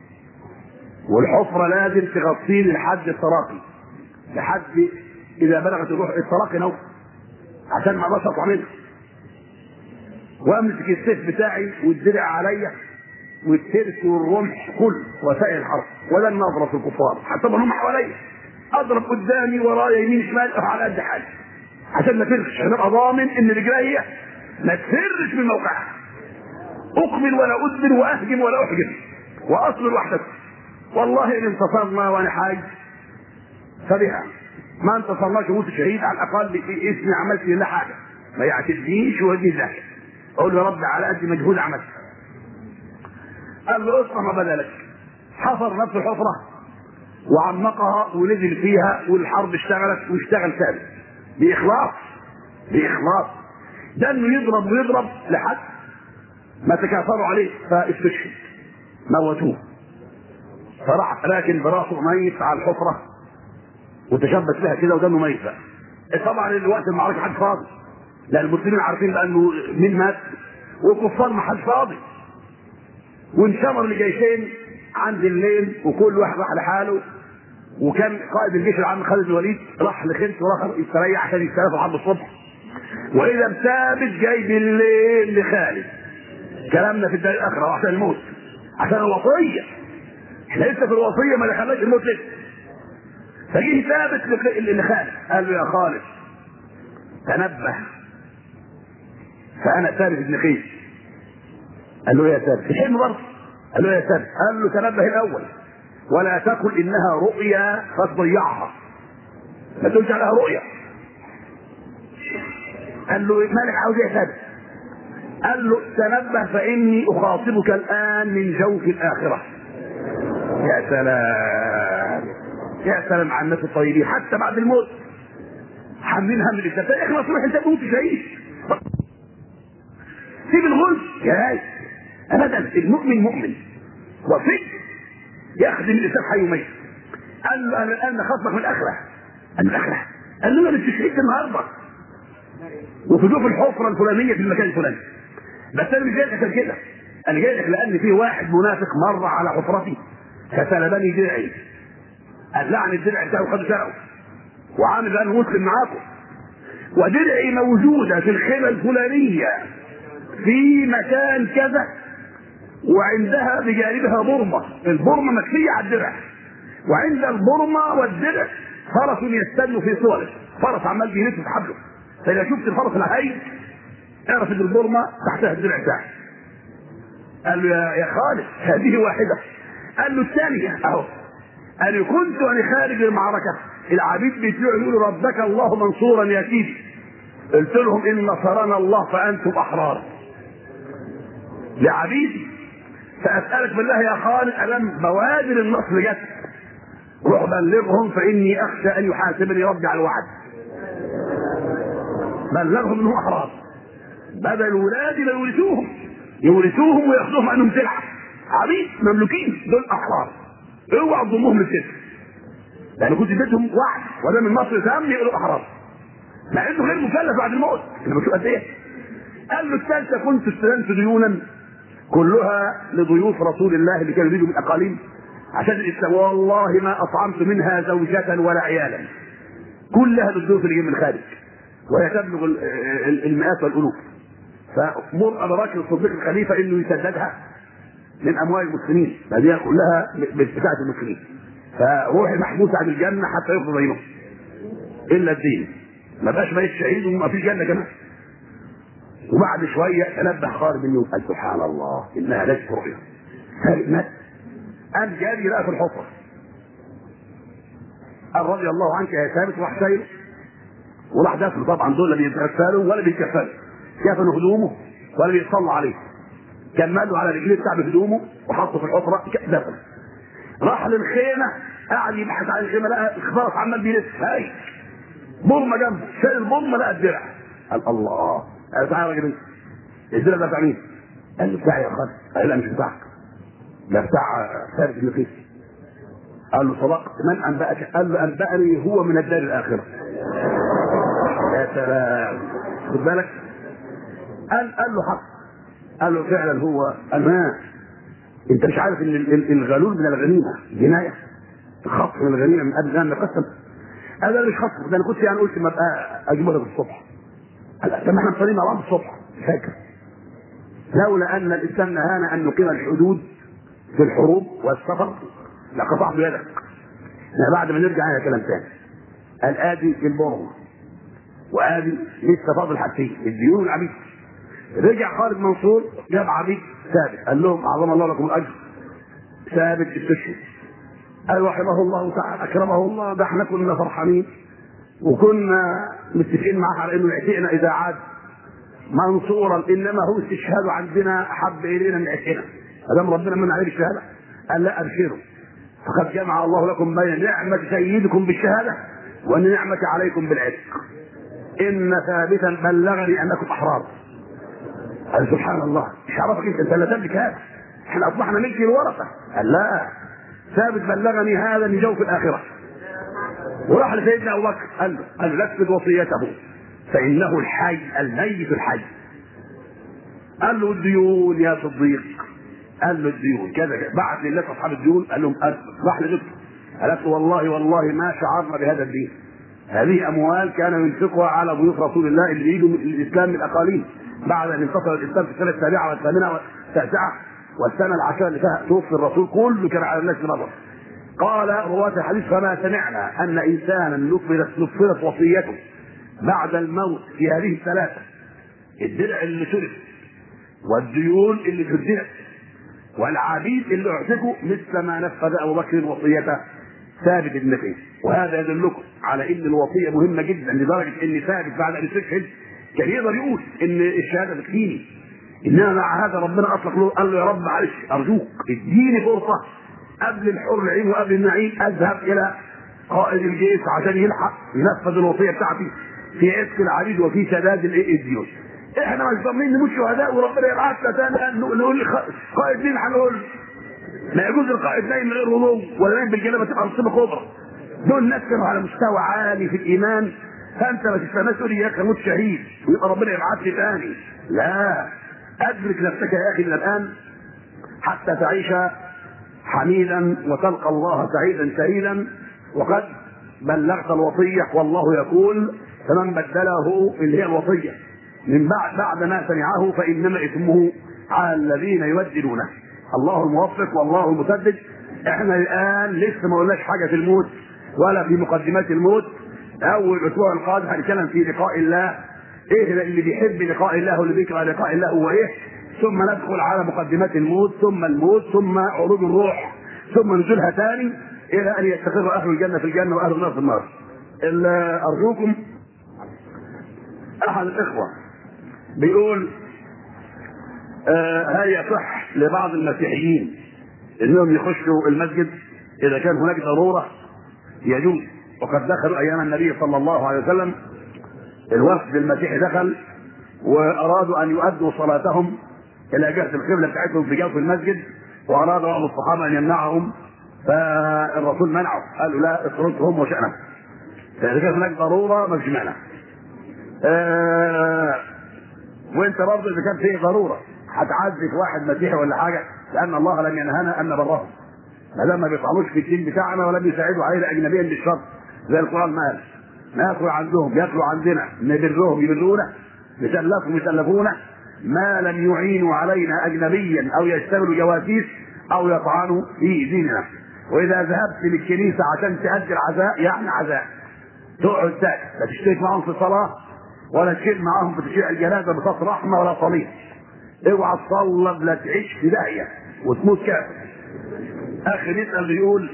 والحفره لازم تغطيني لحد التراقي لحد اذا بلغت الروح التراقي نوم عشان ما اقدرش اطلع منه وامسك السيف بتاعي والدرع عليا والترس والرمح كل وسائل الحرب ولا اضرب في الكفار حتى هم حواليا اضرب قدامي ورايا يمين شمال على قد حالي عشان ما تفرش عشان ابقى ضامن ان رجلي ما تفرش من موقعها اقبل ولا ادبر واهجم ولا احجم واصبر واحتسب والله ان انتصرنا وانا حاج فبها ما انتصرناش وموت شهيد على الاقل في اسمي عملت لله حاجه ما يعتبنيش ويجي ذاك اقول له يا رب على قد مجهود عملت قال له اصنع ما بدلك حفر نفس الحفره وعمقها ونزل فيها والحرب اشتغلت واشتغل ثابت باخلاص باخلاص ده انه يضرب ويضرب لحد ما تكاثروا عليه فاستشهد موتوه فراح راكن براسه ميت على الحفره وتشبث بها كده ودمه ميت بقى طبعا الوقت المعركه حد فاضي لان المسلمين عارفين بانه مين مات والكفار ما حد فاضي وانشمر لجيشين عند الليل وكل واحد راح لحاله وكان قائد الجيش العام خالد بن الوليد راح لخلف واخر يستريح عشان يستريحوا حرب الصبح واذا ثابت جاي بالليل لخالد كلامنا في الدار الاخره عشان الموت عشان الوصيه احنا لسه في الوصيه ما دخلناش الموت لسه فجه ثابت لخالد قال له يا خالد تنبه فانا ثابت بن قيس قال له يا ثابت في حلم برضه قال له يا ثابت قال له تنبه الاول ولا تقل انها رؤيا فتضيعها ما تقولش عليها رؤيا قال له مالك عاوز ايه يا ثابت قال له تنبه فاني اخاطبك الان من جوف الاخره يا سلام يا سلام على الناس الطيبين حتى بعد الموت حاملين هم الاسلام اخلص روح انت موت شهيد سيب الغل يا هاي ابدا المؤمن مؤمن وفي يخدم الاسلام حي وميت قال له انا الان خاصمك من الاخره قال له الاخره قال له انا مش شهيد النهارده وفي جوف الحفره الفلانيه في المكان الفلاني بس انا مش جاي لك عشان كده انا جاي لك لان في واحد منافق مر على حفرتي فسلبني درعي قلعني الدرع بتاعه وخد درعه وعامل بقى مسلم معاكم ودرعي موجوده في الخيمه الفلانيه في مكان كذا وعندها بجانبها برمة البرمة مكفية على الدرع وعند البرمة والدرع فرس يستن في صوره فرس عمال بيلف في حبله فإذا شفت الفرس الحي اعرف ان البرمة تحتها الدرع بتاعك قال له يا يا خالد هذه واحده قال له الثانيه اهو قال كنت وانا خارج المعركه العبيد بيطلعوا يقولوا ربك الله منصورا يا سيدي قلت لهم ان نصرنا الله فانتم احرار لعبيدي فاسالك بالله يا خالد الم بوادر النصر جت روح بلغهم فاني اخشى ان يحاسبني ربي على الوعد بلغهم انهم احرار بدل ولادي لا يورثوهم يورثوهم وياخذوهم انهم سلعه عبيد مملوكين دول احرار اوعوا تضموهم للسجن لان كنت اديتهم وعد وده من مصر تام يقولوا احرار مع انه غير مكلف بعد الموت انا بشوف قد ايه قال له الثالثه كنت استلمت ديونا كلها لضيوف رسول الله اللي كانوا بيجوا من الاقاليم عشان الاسلام والله ما اطعمت منها زوجة ولا عيالا كلها للضيوف اللي جايين من الخارج وهي تبلغ ال- ال- المئات والالوف فمر ابا بكر الصديق الخليفه انه يسددها من اموال المسلمين هذه كلها بتاعه المسلمين فروح محبوس عن الجنه حتى يقضي دينه الا الدين ما بقاش بقيت شهيد وما فيش جنه كمان وبعد شويه تنبه خالد بن يوسف قال سبحان الله انها ليست رؤيا خالد مات قام جاري لقى في الحفره قال رضي الله عنك يا ثابت راح شايله وراح دفنه طبعا دول لا بيتغسلوا ولا بيتكفلوا كفنوا هدومه ولا بيتصلى عليه كملوا على رجليه بتاع بهدومه وحطه في الحفره دفن راح للخيمه قعد يبحث عن الخيمه لقى خلاص عمال بيلف هاي بومه جنبه شال البومه لقى الدرع قال الله قال تعالى يا راجل انت الدرع ده بتاع مين؟ قال له بتاعي يا خالد قال لا مش بتاعك ده بتاع خالد بن قيس قال له صدقت من انبأك؟ قال له انبأني هو من الدار الاخره يا سلام خد بالك قال قال له حق قال له فعلا هو قال ما انت مش عارف ان ال- ال- الغلول من الغنيمه جنايه خطف من الغنيمه من قبل ان قسم قال لا مش خطف ده انا كنت يعني قلت ما ابقى اجيبها لك الصبح قال لا، طب ما احنا مصلين مع بعض الصبح فاكر لولا ان الاسلام نهانا ان نقيم الحدود في الحروب والسفر لقطعت يدك احنا بعد ما نرجع هنا كلام ثاني قال ادي البرم وادي لسه فاضل حاجتين الديون والعبيد رجع خالد منصور جاب عبيد ثابت قال لهم اعظم الله لكم الاجر ثابت استشهد قال رحمه الله تعالى اكرمه الله ده احنا كنا فرحانين وكنا متفقين معاه على انه يعتقنا اذا عاد منصورا انما هو استشهاد عندنا احب الينا من عتقنا ادام ربنا من عليه بالشهاده قال لا ابشروا فقد جمع الله لكم بين نعمه سيدكم بالشهاده وان نعمه عليكم بالعتق ان ثابتا بلغني انكم احرار قال سبحان الله مش عرفك انت انت لا تملك هذا احنا اصبحنا ملك الورثه قال لا ثابت بلغني هذا من جوف الاخره وراح لسيدنا ابو بكر قال له قال له نفذ وصيته فانه الحي الميت الحي قال له الديون يا صديق قال له الديون كذا كذا بعت للناس اصحاب الديون قال لهم قال راح لدكتور قالت له والله والله ما شعرنا بهذا الدين هذه اموال كان ينفقها على ضيوف رسول الله اللي يجوا من الاسلام من الاقاليم بعد ان انتصر الاسلام في السنه السابعه والثامنه والتاسعه والسنه العاشره اللي فيها توفي الرسول كله كان على الناس نظر قال رواة الحديث فما سمعنا ان انسانا نفذت نفذت وصيته بعد الموت في هذه الثلاثه الدرع اللي سلف والديون اللي سددت والعبيد اللي اعتقوا مثل ما نفذ ابو بكر وصيته ثابت بن قيس وهذا يدلكم على ان الوصيه مهمه جدا لدرجه ان ثابت بعد ان استشهد كان يقدر يقول ان الشهاده تكفيني انما مع هذا ربنا اطلق له قال له يا رب معلش ارجوك اديني فرصه قبل الحر العين وقبل النعيم اذهب الى قائد الجيش عشان يلحق ينفذ الوصيه بتاعتي في عتق العبيد وفي سداد الايه الديون احنا مش ضامنين نموت شهداء وربنا يبعثنا تاني نقول قائد مين هنقول لا يجوز القائد نايم من غير وضوء ولا نايم بالجنابه تبقى مصيبه كبرى دول ناس كانوا على مستوى عالي في الايمان فانت ما تستناش تقول يا اخي موت شهيد ويبقى ربنا يبعث لي تاني لا ادرك نفسك يا اخي من الان حتى تعيش حميدا وتلقى الله سعيدا سعيدا وقد بلغت الوصيه والله يقول فمن بدله اللي هي الوصيه من بعد بعد ما سمعه فانما اثمه على الذين يبدلونه الله الموفق والله المسدد احنا الان لسه ما قلناش حاجه في الموت ولا في مقدمات الموت اول الاسبوع القادم هنتكلم في لقاء الله ايه اللي بيحب لقاء الله واللي بيكره لقاء الله هو ايه ثم ندخل على مقدمات الموت ثم الموت ثم عروج الروح ثم نزولها ثاني الى ان يستقر اهل الجنه في الجنه واهل النار في النار. ارجوكم احد الاخوه بيقول آه هل يصح لبعض المسيحيين انهم يخشوا المسجد اذا كان هناك ضروره يجوز وقد دخلوا ايام النبي صلى الله عليه وسلم الوفد المسيحي دخل وارادوا ان يؤدوا صلاتهم الى جهه القبله بتاعتهم في جوف المسجد واراد بعض الصحابه ان يمنعهم فالرسول منعه قالوا لا اتركهم وشأنهم فاذا كان هناك ضروره ما فيش مانع آه وانت برضه اذا كان فيه ضروره هتعذب واحد مسيحي ولا حاجه لان الله لم ينهانا ان نبرهم ما دام ما بيطعنوش في الدين بتاعنا ولم يساعدوا علينا اجنبيا بالشر زي القران ما قال ناكل عندهم ياكلوا عندنا نبرهم يبرونا نسلفهم يسلفونا ما لم يعينوا علينا اجنبيا او يشتغلوا جواسيس او يطعنوا في ديننا واذا ذهبت للكنيسه عشان تأدي العزاء يعني عزاء تقعد ساكت لا تشترك معاهم في الصلاه ولا تشيل معاهم في تشيع الجنازه بصوت رحمه ولا صليب اوعى تصلب لا تعيش في داهيه وتموت كافر اخر يسال بيقول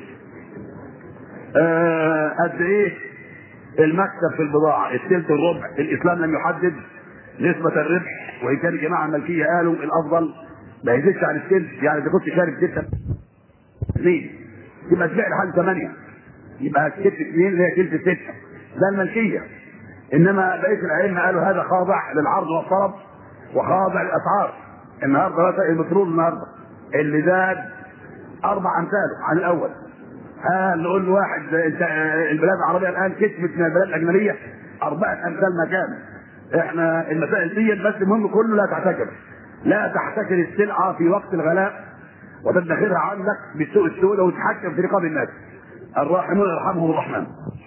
آه قد ايه المكسب في البضاعه الثلث الربع الاسلام لم يحدد نسبة الربح وإن كان الجماعة الملكية قالوا الأفضل ما يزيدش عن الثلث يعني إذا كنت شارب ستة اثنين يبقى تبيع لحد ثمانية يبقى ست اثنين اللي هي ثلث ستة ده الملكية إنما بقية الأئمة قالوا هذا خاضع للعرض والطلب وخاضع للأسعار النهارده مثلا البترول النهارده اللي زاد أربع أمثاله عن الأول ها نقول لواحد انت البلاد العربيه الان كسبت من البلاد الاجنبيه اربعه امثال مكان احنا المسائل دي بس المهم كله لا تحتكر لا تحتكر السلعه في وقت الغلاء وتدخرها عندك بالسوق السوداء وتتحكم في رقاب الناس الراحمون يرحمهم الرحمن